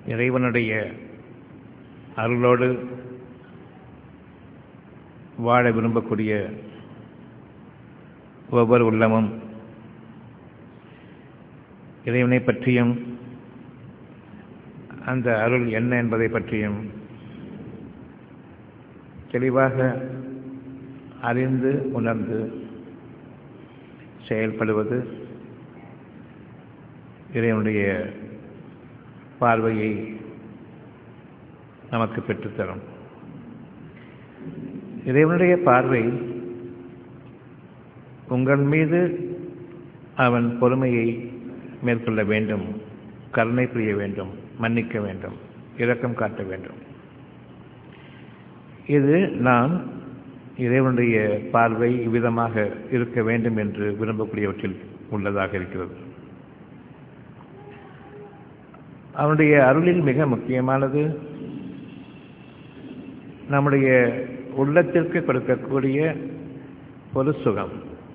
இறைவனுடைய அருளோடு வாழ விரும்பக்கூடிய ஒவ்வொரு உள்ளமும் இறைவனை பற்றியும் அந்த அருள் என்ன என்பதை பற்றியும் தெளிவாக அறிந்து உணர்ந்து செயல்படுவது இறைவனுடைய பார்வையை நமக்கு பெற்றுத்தரும் இறைவனுடைய பார்வை உங்கள் மீது அவன் பொறுமையை மேற்கொள்ள வேண்டும் கருணை புரிய வேண்டும் மன்னிக்க வேண்டும் இரக்கம் காட்ட வேண்டும் இது நாம் இறைவனுடைய பார்வை இவ்விதமாக இருக்க வேண்டும் என்று விரும்பக்கூடியவற்றில் உள்ளதாக இருக்கிறது அவனுடைய அருளில் மிக முக்கியமானது நம்முடைய உள்ளத்திற்கு கொடுக்கக்கூடிய ஒரு சுகம்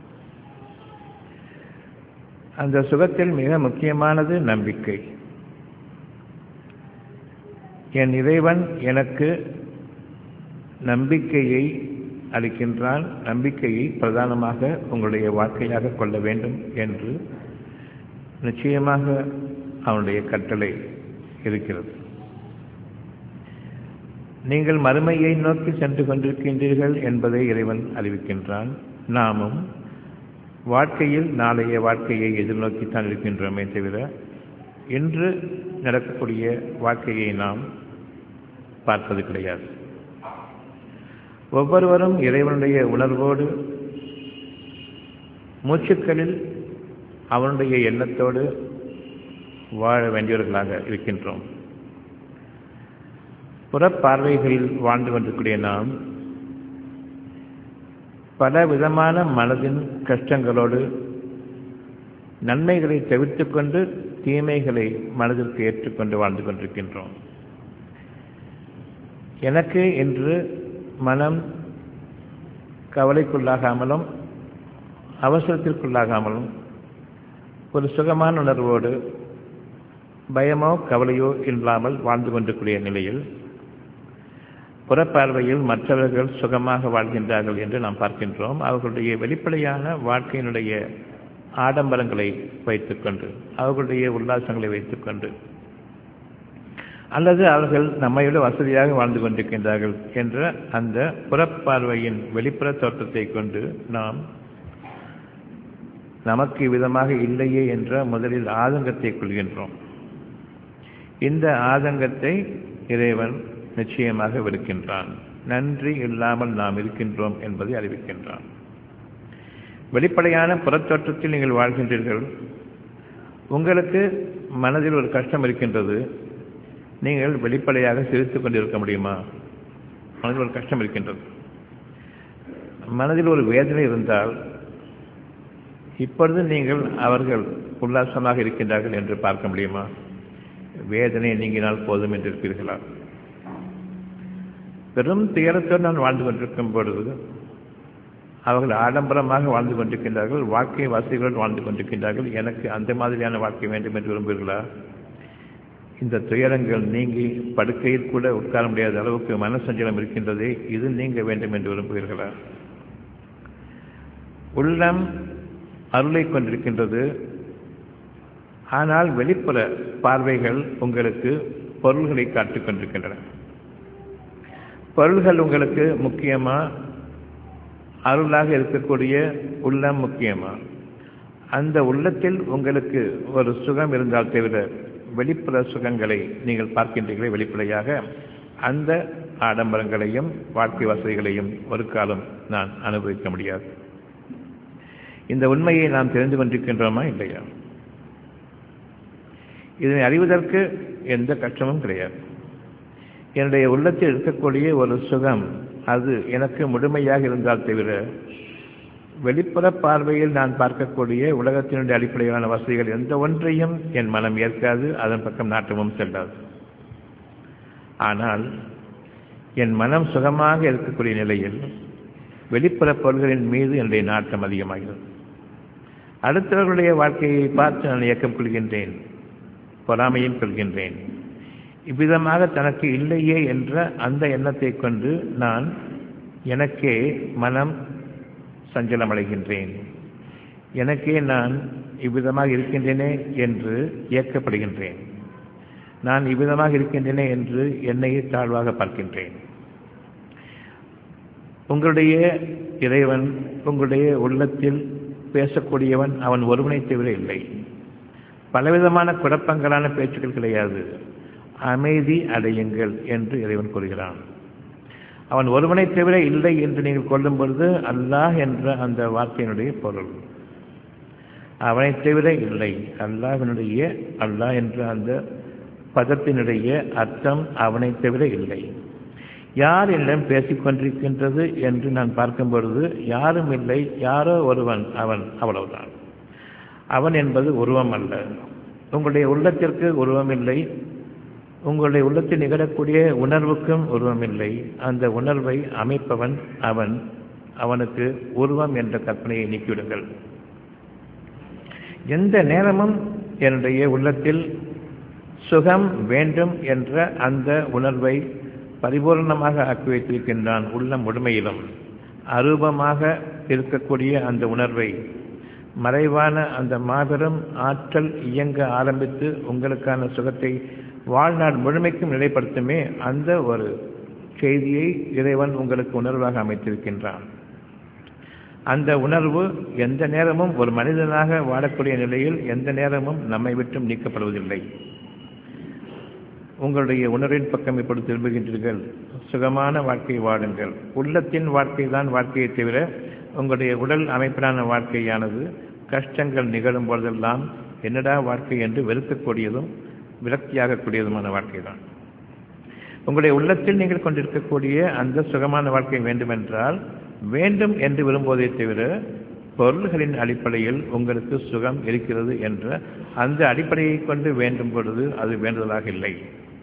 அந்த சுகத்தில் மிக முக்கியமானது நம்பிக்கை என் இறைவன் எனக்கு நம்பிக்கையை அளிக்கின்றான் நம்பிக்கையை பிரதானமாக உங்களுடைய வாழ்க்கையாக கொள்ள வேண்டும் என்று நிச்சயமாக அவனுடைய கட்டளை இருக்கிறது நீங்கள் மறுமையை நோக்கி சென்று கொண்டிருக்கின்றீர்கள் என்பதை இறைவன் அறிவிக்கின்றான் நாமும் வாழ்க்கையில் நாளைய வாழ்க்கையை எதிர்நோக்கித்தான் இருக்கின்றோமே தவிர இன்று நடக்கக்கூடிய வாழ்க்கையை நாம் பார்ப்பது கிடையாது ஒவ்வொருவரும் இறைவனுடைய உணர்வோடு மூச்சுக்களில் அவனுடைய எண்ணத்தோடு வாழ வேண்டியவர்களாக இருக்கின்றோம் புறப்பார்வைகளில் வாழ்ந்து கொண்டிருக்கூடிய நாம் பல விதமான மனதின் கஷ்டங்களோடு நன்மைகளை தவிர்த்து கொண்டு தீமைகளை மனதிற்கு ஏற்றுக்கொண்டு வாழ்ந்து கொண்டிருக்கின்றோம் எனக்கு இன்று மனம் கவலைக்குள்ளாகாமலும் அவசரத்திற்குள்ளாகாமலும் ஒரு சுகமான உணர்வோடு பயமோ கவலையோ இல்லாமல் வாழ்ந்து கொண்டிருக்கூடிய நிலையில் புறப்பார்வையில் மற்றவர்கள் சுகமாக வாழ்கின்றார்கள் என்று நாம் பார்க்கின்றோம் அவர்களுடைய வெளிப்படையான வாழ்க்கையினுடைய ஆடம்பரங்களை வைத்துக்கொண்டு அவர்களுடைய உல்லாசங்களை வைத்துக்கொண்டு அல்லது அவர்கள் நம்மையோடு வசதியாக வாழ்ந்து கொண்டிருக்கின்றார்கள் என்ற அந்த புறப்பார்வையின் வெளிப்புற தோற்றத்தை கொண்டு நாம் நமக்கு விதமாக இல்லையே என்ற முதலில் ஆதங்கத்தை கொள்கின்றோம் இந்த ஆதங்கத்தை இறைவன் நிச்சயமாக விடுக்கின்றான் நன்றி இல்லாமல் நாம் இருக்கின்றோம் என்பதை அறிவிக்கின்றான் வெளிப்படையான புறத்தோற்றத்தில் நீங்கள் வாழ்கின்றீர்கள் உங்களுக்கு மனதில் ஒரு கஷ்டம் இருக்கின்றது நீங்கள் வெளிப்படையாக சிரித்துக் கொண்டிருக்க முடியுமா மனதில் ஒரு கஷ்டம் இருக்கின்றது மனதில் ஒரு வேதனை இருந்தால் இப்பொழுது நீங்கள் அவர்கள் உல்லாசமாக இருக்கின்றார்கள் என்று பார்க்க முடியுமா வேதனை நீங்கினால் போதும் என்று இருப்பீர்களா பெரும் துயரத்தோடு நான் வாழ்ந்து கொண்டிருக்கும் பொழுது அவர்கள் ஆடம்பரமாக வாழ்ந்து கொண்டிருக்கின்றார்கள் வாழ்க்கை வசதிகளோடு வாழ்ந்து கொண்டிருக்கின்றார்கள் எனக்கு அந்த மாதிரியான வாழ்க்கை வேண்டும் என்று விரும்புகிறீர்களா இந்த துயரங்கள் நீங்கி படுக்கையில் கூட உட்கார முடியாத அளவுக்கு மனசஞ்சலம் இருக்கின்றதே இது நீங்க வேண்டும் என்று விரும்புகிறீர்களா உள்ளம் அருளை கொண்டிருக்கின்றது ஆனால் வெளிப்புற பார்வைகள் உங்களுக்கு பொருள்களை காட்டிக் கொண்டிருக்கின்றன பொருள்கள் உங்களுக்கு முக்கியமா அருளாக இருக்கக்கூடிய உள்ளம் முக்கியமா அந்த உள்ளத்தில் உங்களுக்கு ஒரு சுகம் இருந்தால் தவிர வெளிப்புற சுகங்களை நீங்கள் பார்க்கின்றீர்களே வெளிப்படையாக அந்த ஆடம்பரங்களையும் வாழ்க்கை வசதிகளையும் ஒரு காலம் நான் அனுபவிக்க முடியாது இந்த உண்மையை நாம் தெரிந்து கொண்டிருக்கின்றோமா இல்லையா இதனை அறிவதற்கு எந்த கஷ்டமும் கிடையாது என்னுடைய உள்ளத்தில் இருக்கக்கூடிய ஒரு சுகம் அது எனக்கு முழுமையாக இருந்தால் தவிர வெளிப்புற பார்வையில் நான் பார்க்கக்கூடிய உலகத்தினுடைய அடிப்படையிலான வசதிகள் எந்த ஒன்றையும் என் மனம் ஏற்காது அதன் பக்கம் நாட்டமும் செல்லாது ஆனால் என் மனம் சுகமாக இருக்கக்கூடிய நிலையில் வெளிப்புற பொருள்களின் மீது என்னுடைய நாட்டம் அதிகமாகிறது அடுத்தவர்களுடைய வாழ்க்கையை பார்த்து நான் இயக்கம் கொள்கின்றேன் பொறாமையும் கொள்கின்றேன் இவ்விதமாக தனக்கு இல்லையே என்ற அந்த எண்ணத்தை கொண்டு நான் எனக்கே மனம் சஞ்சலமடைகின்றேன் எனக்கே நான் இவ்விதமாக இருக்கின்றேனே என்று இயக்கப்படுகின்றேன் நான் இவ்விதமாக இருக்கின்றேனே என்று என்னையே தாழ்வாக பார்க்கின்றேன் உங்களுடைய இறைவன் உங்களுடைய உள்ளத்தில் பேசக்கூடியவன் அவன் ஒருவனை தவிர இல்லை பலவிதமான குழப்பங்களான பேச்சுக்கள் கிடையாது அமைதி அடையுங்கள் என்று இறைவன் கூறுகிறான் அவன் ஒருவனை தவிர இல்லை என்று நீங்கள் கொள்ளும் பொழுது அல்லாஹ் என்ற அந்த வார்த்தையினுடைய பொருள் அவனை தவிர இல்லை அல்லாஹினுடைய அல்லாஹ் என்ற அந்த பதத்தினுடைய அர்த்தம் அவனை தவிர இல்லை யார் என்னிடம் பேசிக் கொண்டிருக்கின்றது என்று நான் பார்க்கும் பொழுது யாரும் இல்லை யாரோ ஒருவன் அவன் அவ்வளவுதான் அவன் என்பது உருவம் அல்ல உங்களுடைய உள்ளத்திற்கு உருவம் இல்லை உங்களுடைய உள்ளத்தில் நிகழக்கூடிய உணர்வுக்கும் உருவம் இல்லை அந்த உணர்வை அமைப்பவன் அவன் அவனுக்கு உருவம் என்ற கற்பனையை நீக்கிவிடுங்கள் எந்த நேரமும் என்னுடைய உள்ளத்தில் சுகம் வேண்டும் என்ற அந்த உணர்வை பரிபூர்ணமாக ஆக்கி வைத்திருக்கின்றான் உள்ளம் முழுமையிலும் அரூபமாக இருக்கக்கூடிய அந்த உணர்வை மறைவான அந்த மாபெரும் ஆற்றல் இயங்க ஆரம்பித்து உங்களுக்கான சுகத்தை வாழ்நாள் முழுமைக்கும் நிலைப்படுத்துமே அந்த ஒரு செய்தியை இறைவன் உங்களுக்கு உணர்வாக அமைத்திருக்கின்றான் அந்த உணர்வு எந்த நேரமும் ஒரு மனிதனாக வாழக்கூடிய நிலையில் எந்த நேரமும் நம்மை விட்டும் நீக்கப்படுவதில்லை உங்களுடைய உணர்வின் பக்கம் இப்பொழுது திரும்புகின்றீர்கள் சுகமான வாழ்க்கை வாழுங்கள் உள்ளத்தின் வாழ்க்கை தான் வாழ்க்கையை தவிர உங்களுடைய உடல் அமைப்பிலான வாழ்க்கையானது கஷ்டங்கள் நிகழும் பொழுதெல்லாம் என்னடா வாழ்க்கை என்று வெறுக்கக்கூடியதும் விரக்தியாகக்கூடியதுமான வாழ்க்கை தான் உங்களுடைய உள்ளத்தில் நீங்கள் கொண்டிருக்கக்கூடிய அந்த சுகமான வாழ்க்கை வேண்டுமென்றால் வேண்டும் என்று விரும்புவதை தவிர பொருள்களின் அடிப்படையில் உங்களுக்கு சுகம் இருக்கிறது என்ற அந்த அடிப்படையை கொண்டு வேண்டும் பொழுது அது வேண்டுதலாக இல்லை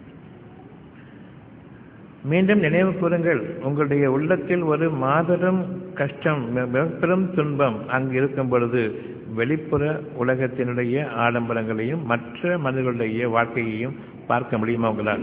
மீண்டும் நினைவு கூறுங்கள் உங்களுடைய உள்ளத்தில் ஒரு மாபெரும் கஷ்டம் பெரும் துன்பம் அங்கு இருக்கும் பொழுது வெளிப்புற உலகத்தினுடைய ஆடம்பரங்களையும் மற்ற மனிதர்களுடைய வாழ்க்கையையும் பார்க்க முடியுமா உங்களால்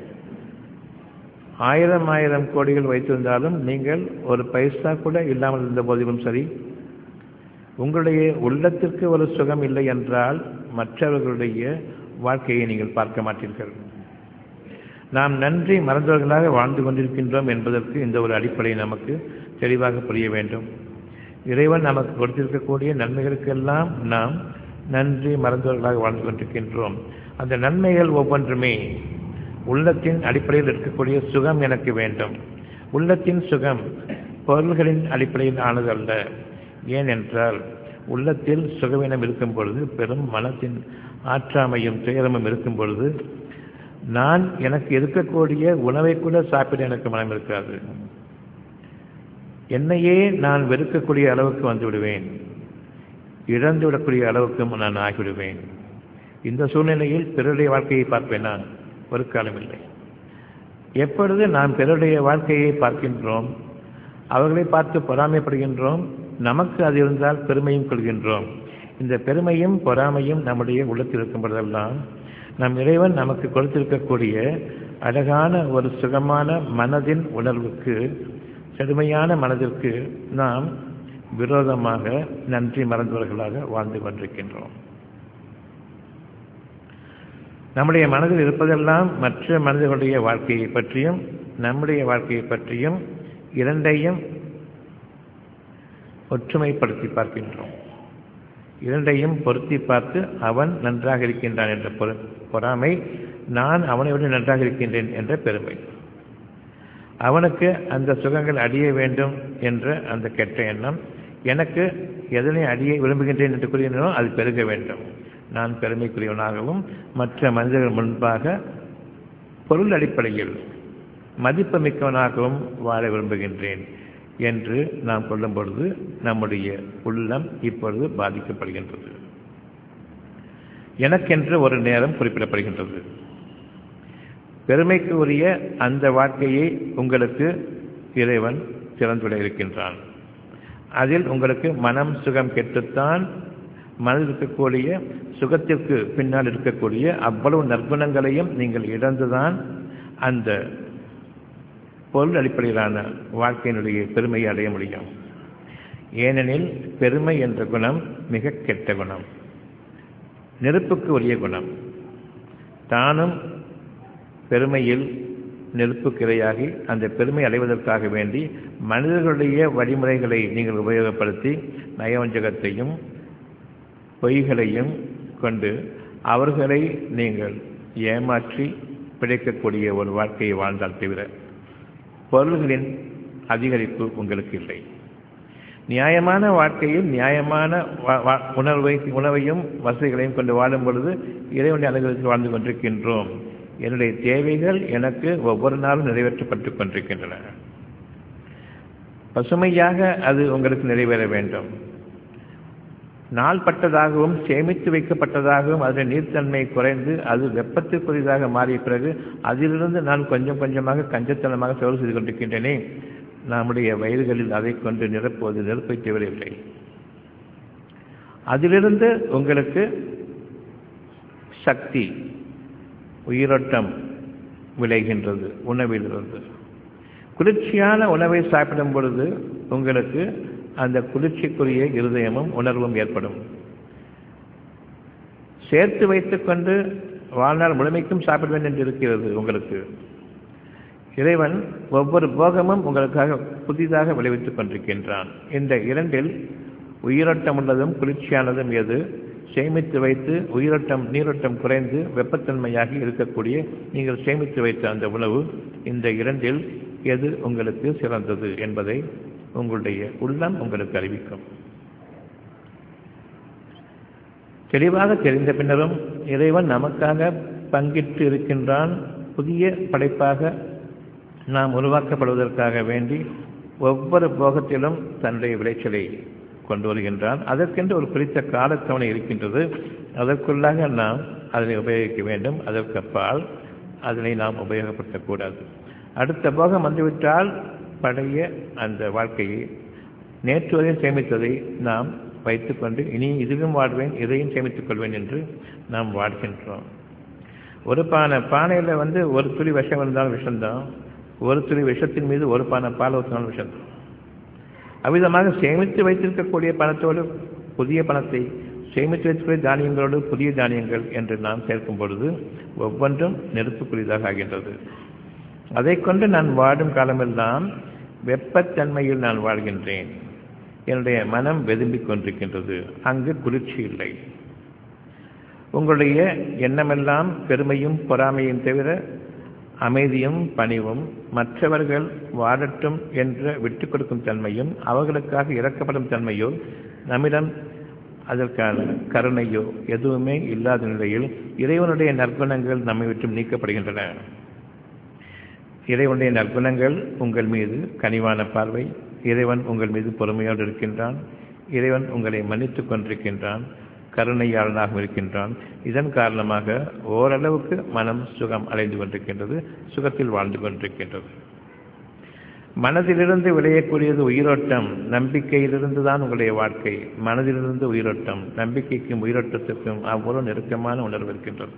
ஆயிரம் ஆயிரம் கோடிகள் வைத்திருந்தாலும் நீங்கள் ஒரு பைசா கூட இல்லாமல் இருந்த போதிலும் சரி உங்களுடைய உள்ளத்திற்கு ஒரு சுகம் இல்லை என்றால் மற்றவர்களுடைய வாழ்க்கையை நீங்கள் பார்க்க மாட்டீர்கள் நாம் நன்றி மறந்தவர்களாக வாழ்ந்து கொண்டிருக்கின்றோம் என்பதற்கு இந்த ஒரு அடிப்படை நமக்கு தெளிவாக புரிய வேண்டும் இறைவன் நமக்கு கொடுத்திருக்கக்கூடிய நன்மைகளுக்கெல்லாம் நாம் நன்றி மறந்தவர்களாக வாழ்ந்து கொண்டிருக்கின்றோம் அந்த நன்மைகள் ஒவ்வொன்றுமே உள்ளத்தின் அடிப்படையில் இருக்கக்கூடிய சுகம் எனக்கு வேண்டும் உள்ளத்தின் சுகம் பொருள்களின் அடிப்படையில் ஆனதல்ல ஏனென்றால் உள்ளத்தில் சுகவீனம் இருக்கும் பொழுது பெரும் மனத்தின் ஆற்றாமையும் துயரமும் இருக்கும் பொழுது நான் எனக்கு இருக்கக்கூடிய உணவை கூட சாப்பிட எனக்கு மனம் இருக்காது என்னையே நான் வெறுக்கக்கூடிய அளவுக்கு வந்து விடுவேன் இழந்து விடக்கூடிய அளவுக்கு நான் ஆகிவிடுவேன் இந்த சூழ்நிலையில் பிறருடைய வாழ்க்கையை பார்ப்பேனா ஒரு காலமில்லை எப்பொழுது நாம் பிறருடைய வாழ்க்கையை பார்க்கின்றோம் அவர்களை பார்த்து பொறாமைப்படுகின்றோம் நமக்கு அது இருந்தால் பெருமையும் கொள்கின்றோம் இந்த பெருமையும் பொறாமையும் நம்முடைய உள்ளத்தில் இருக்கும் பொழுதெல்லாம் நம் இறைவன் நமக்கு கொடுத்திருக்கக்கூடிய அழகான ஒரு சுகமான மனதின் உணர்வுக்கு செழுமையான மனதிற்கு நாம் விரோதமாக நன்றி மறந்தவர்களாக வாழ்ந்து கொண்டிருக்கின்றோம் நம்முடைய மனதில் இருப்பதெல்லாம் மற்ற மனிதர்களுடைய வாழ்க்கையை பற்றியும் நம்முடைய வாழ்க்கையை பற்றியும் இரண்டையும் ஒற்றுமைப்படுத்தி பார்க்கின்றோம் இரண்டையும் பொருத்தி பார்த்து அவன் நன்றாக இருக்கின்றான் என்ற பொறாமை நான் அவனை விட நன்றாக இருக்கின்றேன் என்ற பெருமை அவனுக்கு அந்த சுகங்கள் அடிய வேண்டும் என்ற அந்த கெட்ட எண்ணம் எனக்கு எதனை அடியை விரும்புகின்றேன் என்று கூறுகின்றனோ அது பெருக வேண்டும் நான் பெருமைக்குரியவனாகவும் மற்ற மனிதர்கள் முன்பாக பொருள் அடிப்படையில் மதிப்பு மிக்கவனாகவும் வாழ விரும்புகின்றேன் என்று நாம் கொள்ளும் பொழுது நம்முடைய உள்ளம் இப்பொழுது பாதிக்கப்படுகின்றது எனக்கென்று ஒரு நேரம் குறிப்பிடப்படுகின்றது பெருமைக்கு உரிய அந்த வாழ்க்கையை உங்களுக்கு இறைவன் திறந்துவிட இருக்கின்றான் அதில் உங்களுக்கு மனம் சுகம் கெட்டுத்தான் மனதில் இருக்கக்கூடிய சுகத்திற்கு பின்னால் இருக்கக்கூடிய அவ்வளவு நற்குணங்களையும் நீங்கள் இழந்துதான் அந்த பொருள் அடிப்படையிலான வாழ்க்கையினுடைய பெருமையை அடைய முடியும் ஏனெனில் பெருமை என்ற குணம் மிக கெட்ட குணம் நெருப்புக்கு உரிய குணம் தானும் பெருமையில் நெருப்புக்கு இரையாகி அந்த பெருமை அடைவதற்காக வேண்டி மனிதர்களுடைய வழிமுறைகளை நீங்கள் உபயோகப்படுத்தி நயவஞ்சகத்தையும் பொய்களையும் கொண்டு அவர்களை நீங்கள் ஏமாற்றி பிழைக்கக்கூடிய ஒரு வாழ்க்கையை வாழ்ந்தால் தவிர பொருள்களின் அதிகரிப்பு உங்களுக்கு இல்லை நியாயமான வாழ்க்கையில் நியாயமான உணர்வை உணவையும் வசதிகளையும் கொண்டு வாழும் பொழுது இறைவனுடைய அனுகிரகத்தில் வாழ்ந்து கொண்டிருக்கின்றோம் என்னுடைய தேவைகள் எனக்கு ஒவ்வொரு நாளும் நிறைவேற்றப்பட்டுக் கொண்டிருக்கின்றன பசுமையாக அது உங்களுக்கு நிறைவேற வேண்டும் நாள்பட்டதாகவும் சேமித்து வைக்கப்பட்டதாகவும் அதில் நீர்த்தன்மை குறைந்து அது வெப்பத்திற்குரியதாக மாறிய பிறகு அதிலிருந்து நான் கொஞ்சம் கொஞ்சமாக கஞ்சத்தனமாக செலவு செய்து கொண்டிருக்கின்றேனே நம்முடைய வயல்களில் அதை கொண்டு நிரப்புவது நெருப்பை தவிரவில்லை அதிலிருந்து உங்களுக்கு சக்தி உயிரோட்டம் விளைகின்றது உணவிலிருந்து குளிர்ச்சியான உணவை சாப்பிடும் பொழுது உங்களுக்கு அந்த குளிர்ச்சிக்குரிய இருதயமும் உணர்வும் ஏற்படும் சேர்த்து வைத்துக்கொண்டு வாழ்நாள் முழுமைக்கும் சாப்பிடுவேன் என்று இருக்கிறது உங்களுக்கு இறைவன் ஒவ்வொரு போகமும் உங்களுக்காக புதிதாக விளைவித்துக் கொண்டிருக்கின்றான் இந்த இரண்டில் உயிரோட்டம் உள்ளதும் குளிர்ச்சியானதும் எது சேமித்து வைத்து உயிரோட்டம் நீரோட்டம் குறைந்து வெப்பத்தன்மையாகி இருக்கக்கூடிய நீங்கள் சேமித்து வைத்த அந்த உணவு இந்த இரண்டில் எது உங்களுக்கு சிறந்தது என்பதை உங்களுடைய உள்ளம் உங்களுக்கு அறிவிக்கும் தெளிவாக தெரிந்த பின்னரும் இறைவன் நமக்காக பங்கிட்டு இருக்கின்றான் புதிய படைப்பாக நாம் உருவாக்கப்படுவதற்காக வேண்டி ஒவ்வொரு போகத்திலும் தன்னுடைய விளைச்சலை கொண்டு வருகின்றான் அதற்கென்று ஒரு குறித்த காலத்தவணை இருக்கின்றது அதற்குள்ளாக நாம் அதனை உபயோகிக்க வேண்டும் அதற்கப்பால் அதனை நாம் உபயோகப்படுத்தக்கூடாது அடுத்த போகம் வந்துவிட்டால் பழைய அந்த வாழ்க்கையை நேற்று வரை சேமித்ததை நாம் வைத்துக்கொண்டு இனி இதுவும் வாழ்வேன் இதையும் சேமித்துக் கொள்வேன் என்று நாம் வாழ்கின்றோம் ஒரு பானை பானையில் வந்து ஒரு துளி விஷம் இருந்தாலும் விஷம்தான் ஒரு துளி விஷத்தின் மீது ஒரு பானை பால் ஊற்றினாலும் விஷம்தான் அவ்விதமாக சேமித்து வைத்திருக்கக்கூடிய பணத்தோடு புதிய பணத்தை சேமித்து வைத்திருக்கிற தானியங்களோடு புதிய தானியங்கள் என்று நாம் சேர்க்கும் பொழுது ஒவ்வொன்றும் நெருப்புக்குரியதாக ஆகின்றது அதை கொண்டு நான் வாடும் காலமெல்லாம் வெப்பத்தன்மையில் நான் வாழ்கின்றேன் என்னுடைய மனம் வெதும்பிக் கொண்டிருக்கின்றது அங்கு குளிர்ச்சி இல்லை உங்களுடைய எண்ணமெல்லாம் பெருமையும் பொறாமையும் தவிர அமைதியும் பணிவும் மற்றவர்கள் வாழட்டும் என்ற விட்டுக் கொடுக்கும் தன்மையும் அவர்களுக்காக இறக்கப்படும் தன்மையோ நம்மிடம் அதற்கான கருணையோ எதுவுமே இல்லாத நிலையில் இறைவனுடைய நற்குணங்கள் நம்மை விட்டு நீக்கப்படுகின்றன இறைவனுடைய நற்குணங்கள் உங்கள் மீது கனிவான பார்வை இறைவன் உங்கள் மீது பொறுமையோடு இருக்கின்றான் இறைவன் உங்களை மன்னித்துக் கொண்டிருக்கின்றான் கருணையாளனாக இருக்கின்றான் இதன் காரணமாக ஓரளவுக்கு மனம் சுகம் அடைந்து கொண்டிருக்கின்றது சுகத்தில் வாழ்ந்து கொண்டிருக்கின்றது மனதிலிருந்து விளையக்கூடியது உயிரோட்டம் நம்பிக்கையிலிருந்து தான் உங்களுடைய வாழ்க்கை மனதிலிருந்து உயிரோட்டம் நம்பிக்கைக்கும் உயிரோட்டத்திற்கும் அவ்வளவு நெருக்கமான உணர்வு இருக்கின்றது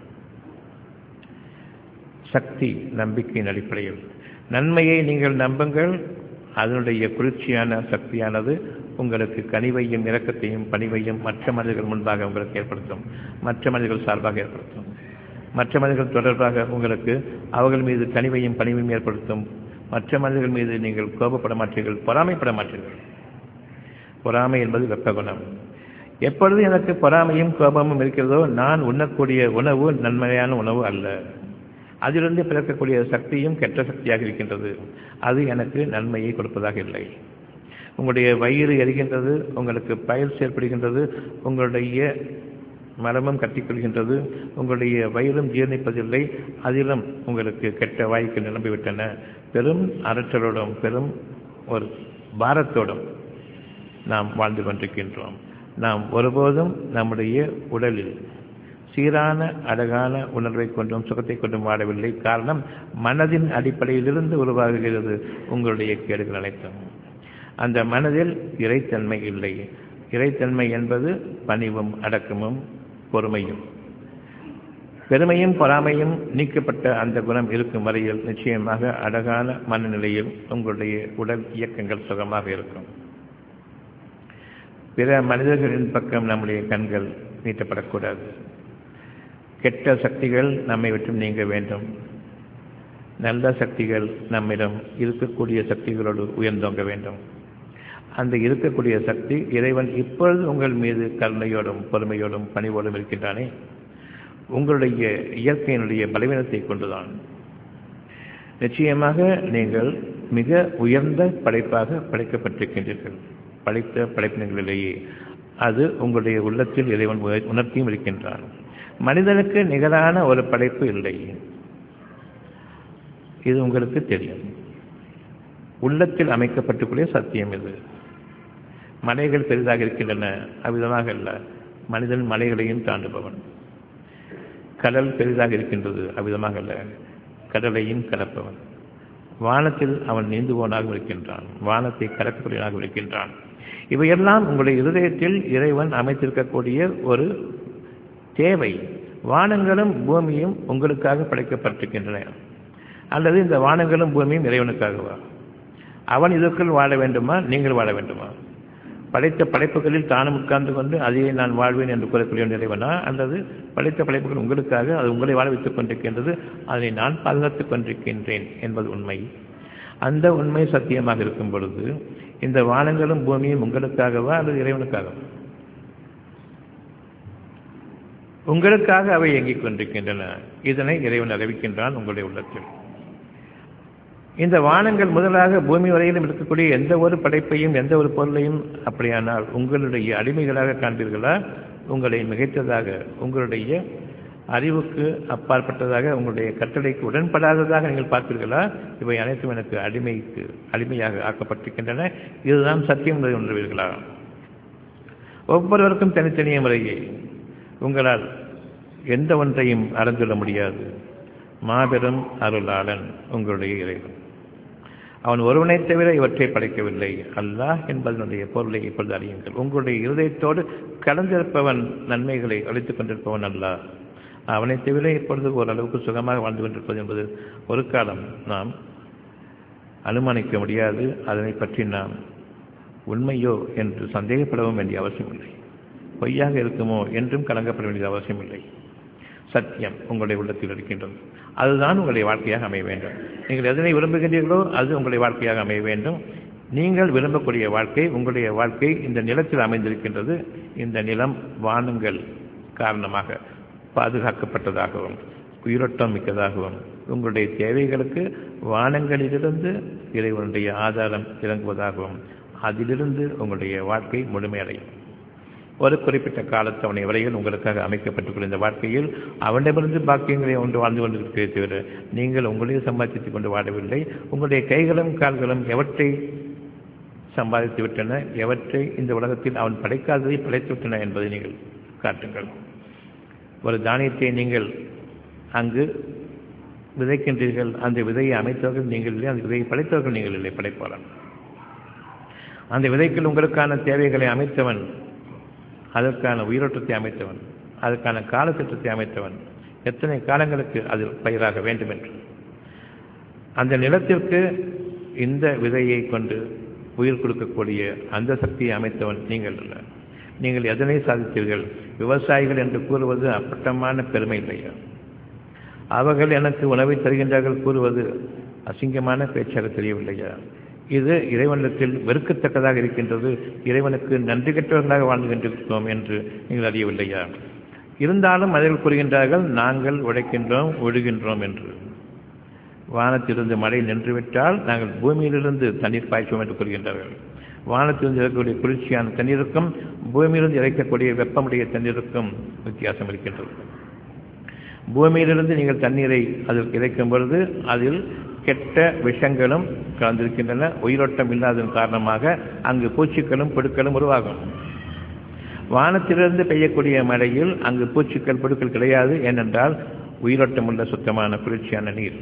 சக்தி நம்பிக்கையின் அடிப்படையில் நன்மையை நீங்கள் நம்புங்கள் அதனுடைய குளிர்ச்சியான சக்தியானது உங்களுக்கு கனிவையும் இரக்கத்தையும் பணிவையும் மற்ற மனிதர்கள் முன்பாக உங்களுக்கு ஏற்படுத்தும் மற்ற மனிதர்கள் சார்பாக ஏற்படுத்தும் மற்ற மனிதர்கள் தொடர்பாக உங்களுக்கு அவர்கள் மீது கனிவையும் பணிவையும் ஏற்படுத்தும் மற்ற மனிதர்கள் மீது நீங்கள் கோபப்பட மாட்டீர்கள் பொறாமைப்பட மாட்டீர்கள் பொறாமை என்பது வெப்பகுணம் எப்பொழுது எனக்கு பொறாமையும் கோபமும் இருக்கிறதோ நான் உண்ணக்கூடிய உணவு நன்மையான உணவு அல்ல அதிலிருந்து பிறக்கக்கூடிய சக்தியும் கெட்ட சக்தியாக இருக்கின்றது அது எனக்கு நன்மையை கொடுப்பதாக இல்லை உங்களுடைய வயிறு எரிகின்றது உங்களுக்கு பயல் செயற்படுகின்றது உங்களுடைய மரமும் கட்டிக்கொள்கின்றது உங்களுடைய வயிறும் ஜீர்ணிப்பதில்லை அதிலும் உங்களுக்கு கெட்ட வாய்க்கு நிரம்பிவிட்டன பெரும் அரற்றலோடும் பெரும் ஒரு பாரத்தோடும் நாம் வாழ்ந்து கொண்டிருக்கின்றோம் நாம் ஒருபோதும் நம்முடைய உடலில் சீரான அழகான உணர்வை கொண்டும் சுகத்தை கொண்டும் வாழவில்லை காரணம் மனதின் அடிப்படையிலிருந்து உருவாகுகிறது உங்களுடைய கேடுகள் அனைத்தும் அந்த மனதில் இறைத்தன்மை இல்லை இறைத்தன்மை என்பது பணிவும் அடக்கமும் பொறுமையும் பெருமையும் பொறாமையும் நீக்கப்பட்ட அந்த குணம் இருக்கும் வரையில் நிச்சயமாக அழகான மனநிலையில் உங்களுடைய உடல் இயக்கங்கள் சுகமாக இருக்கும் பிற மனிதர்களின் பக்கம் நம்முடைய கண்கள் நீட்டப்படக்கூடாது கெட்ட சக்திகள் நம்மை விட்டு நீங்க வேண்டும் நல்ல சக்திகள் நம்மிடம் இருக்கக்கூடிய சக்திகளோடு உயர்ந்தோங்க வேண்டும் அந்த இருக்கக்கூடிய சக்தி இறைவன் இப்பொழுது உங்கள் மீது கருணையோடும் பொறுமையோடும் பணிவோடும் இருக்கின்றானே உங்களுடைய இயற்கையினுடைய பலவீனத்தை கொண்டுதான் நிச்சயமாக நீங்கள் மிக உயர்ந்த படைப்பாக படைக்கப்பட்டிருக்கின்றீர்கள் படைத்த படைப்பினங்களிலேயே அது உங்களுடைய உள்ளத்தில் இறைவன் உணர்த்தியும் இருக்கின்றான் மனிதனுக்கு நிகரான ஒரு படைப்பு இல்லை இது உங்களுக்கு தெரியும் உள்ளத்தில் அமைக்கப்பட்டுக்கூடிய சத்தியம் இது மலைகள் பெரிதாக இருக்கின்றன அவ்விதமாக அல்ல மனிதன் மலைகளையும் தாண்டுபவன் கடல் பெரிதாக இருக்கின்றது அவ்விதமாக அல்ல கடலையும் கடப்பவன் வானத்தில் அவன் நீந்துவோனாக இருக்கின்றான் வானத்தை கடக்கக்கூடியவனாக இருக்கின்றான் இவையெல்லாம் உங்களுடைய இருதயத்தில் இறைவன் அமைத்திருக்கக்கூடிய ஒரு தேவை வானங்களும் பூமியும் உங்களுக்காக படைக்கப்பட்டிருக்கின்றன அல்லது இந்த வானங்களும் பூமியும் இறைவனுக்காகவா அவன் இதற்குள் வாழ வேண்டுமா நீங்கள் வாழ வேண்டுமா படைத்த படைப்புகளில் தானும் உட்கார்ந்து கொண்டு அதையே நான் வாழ்வேன் என்று கூறக்கூடிய இறைவனா அல்லது படைத்த படைப்புகள் உங்களுக்காக அது உங்களை வாழ வைத்துக் கொண்டிருக்கின்றது அதை நான் பாதுகாத்துக் கொண்டிருக்கின்றேன் என்பது உண்மை அந்த உண்மை சத்தியமாக இருக்கும் பொழுது இந்த வானங்களும் பூமியும் உங்களுக்காகவா அல்லது இறைவனுக்காகவா உங்களுக்காக அவை இயங்கிக் கொண்டிருக்கின்றன இதனை இறைவன் அறிவிக்கின்றான் உங்களுடைய உள்ளத்தில் இந்த வானங்கள் முதலாக பூமி வரையிலும் இருக்கக்கூடிய எந்த ஒரு படைப்பையும் எந்த ஒரு பொருளையும் அப்படியானால் உங்களுடைய அடிமைகளாக காண்பீர்களா உங்களை மிகைத்ததாக உங்களுடைய அறிவுக்கு அப்பாற்பட்டதாக உங்களுடைய கட்டளைக்கு உடன்படாததாக நீங்கள் பார்ப்பீர்களா இவை அனைத்தும் எனக்கு அடிமைக்கு அடிமையாக ஆக்கப்பட்டிருக்கின்றன இதுதான் சத்தியம் என்பதை உணர்வீர்களா ஒவ்வொருவருக்கும் தனித்தனிய முறையே உங்களால் எந்த ஒன்றையும் அறிந்துள்ள முடியாது மாபெரும் அருளாளன் உங்களுடைய இறைவன் அவன் ஒருவனை தவிர இவற்றை படைக்கவில்லை அல்லாஹ் என்பதனுடைய பொருளை இப்பொழுது அறியுங்கள் உங்களுடைய இருதயத்தோடு கலந்திருப்பவன் நன்மைகளை அளித்துக் கொண்டிருப்பவன் அல்லாஹ் அவனை தவிர இப்பொழுது ஓரளவுக்கு சுகமாக வாழ்ந்து கொண்டிருப்பது என்பது ஒரு காலம் நாம் அனுமானிக்க முடியாது அதனை பற்றி நாம் உண்மையோ என்று சந்தேகப்படவும் வேண்டிய அவசியமில்லை பொய்யாக இருக்குமோ என்றும் கலங்கப்பட வேண்டிய அவசியமில்லை சத்தியம் உங்களுடைய உள்ளத்தில் இருக்கின்றது அதுதான் உங்களுடைய வாழ்க்கையாக அமைய வேண்டும் நீங்கள் எதனை விரும்புகின்றீர்களோ அது உங்களுடைய வாழ்க்கையாக அமைய வேண்டும் நீங்கள் விரும்பக்கூடிய வாழ்க்கை உங்களுடைய வாழ்க்கை இந்த நிலத்தில் அமைந்திருக்கின்றது இந்த நிலம் வானங்கள் காரணமாக பாதுகாக்கப்பட்டதாகவும் உயிரோட்டம் மிக்கதாகவும் உங்களுடைய தேவைகளுக்கு வானங்களிலிருந்து இறைவனுடைய ஆதாரம் இறங்குவதாகவும் அதிலிருந்து உங்களுடைய வாழ்க்கை முழுமையடையும் ஒரு குறிப்பிட்ட காலத்தவணை வரையில் உங்களுக்காக அமைக்கப்பட்டுள்ள இந்த வாழ்க்கையில் அவனிடமிருந்து பாக்கியங்களை ஒன்று வாழ்ந்து கொண்டிருக்கிறே தவிர நீங்கள் உங்களையே சம்பாதித்துக் கொண்டு வாழவில்லை உங்களுடைய கைகளும் கால்களும் எவற்றை சம்பாதித்து விட்டன எவற்றை இந்த உலகத்தில் அவன் படைக்காததை படைத்து விட்டன என்பதை நீங்கள் காட்டுங்கள் ஒரு தானியத்தை நீங்கள் அங்கு விதைக்கின்றீர்கள் அந்த விதையை அமைத்தவர்கள் நீங்கள் இல்லை அந்த விதையை படைத்தவர்கள் நீங்கள் இல்லை படைப்பாளன் அந்த விதைக்குள் உங்களுக்கான தேவைகளை அமைத்தவன் அதற்கான உயிரோட்டத்தை அமைத்தவன் அதற்கான காலத்திட்டத்தை அமைத்தவன் எத்தனை காலங்களுக்கு அது பயிராக வேண்டும் என்று அந்த நிலத்திற்கு இந்த விதையை கொண்டு உயிர் கொடுக்கக்கூடிய அந்த சக்தியை அமைத்தவன் நீங்கள் அல்ல நீங்கள் எதனை சாதித்தீர்கள் விவசாயிகள் என்று கூறுவது அப்பட்டமான பெருமை இல்லையா அவர்கள் எனக்கு உணவை தருகின்றார்கள் கூறுவது அசிங்கமான பேச்சாக தெரியவில்லையா இது இறைவனத்தில் வெறுக்கத்தக்கதாக இருக்கின்றது இறைவனுக்கு நன்றி கெட்டவர்களாக வாழ்ந்து கொண்டிருக்கிறோம் என்று நீங்கள் அறியவில்லையா இருந்தாலும் அதில் கூறுகின்றார்கள் நாங்கள் உழைக்கின்றோம் ஒழுகின்றோம் என்று வானத்திலிருந்து மழை நின்றுவிட்டால் நாங்கள் பூமியிலிருந்து தண்ணீர் பாய்ச்சுவோம் என்று கூறுகின்றார்கள் வானத்திலிருந்து இறக்கக்கூடிய குளிர்ச்சியான தண்ணீருக்கும் பூமியிலிருந்து இறைக்கக்கூடிய வெப்பமுடைய தண்ணீருக்கும் வித்தியாசம் இருக்கின்றது பூமியிலிருந்து நீங்கள் தண்ணீரை அதில் இறைக்கும் பொழுது அதில் கெட்ட விஷங்களும் கலந்திருக்கின்றன உயிரோட்டம் இல்லாததன் காரணமாக அங்கு பூச்சிக்களும் புழுக்களும் உருவாகும் வானத்திலிருந்து பெய்யக்கூடிய மழையில் அங்கு பூச்சிக்கள் புழுக்கள் கிடையாது ஏனென்றால் உயிரோட்டம் உள்ள சுத்தமான குளிர்ச்சியான நீர்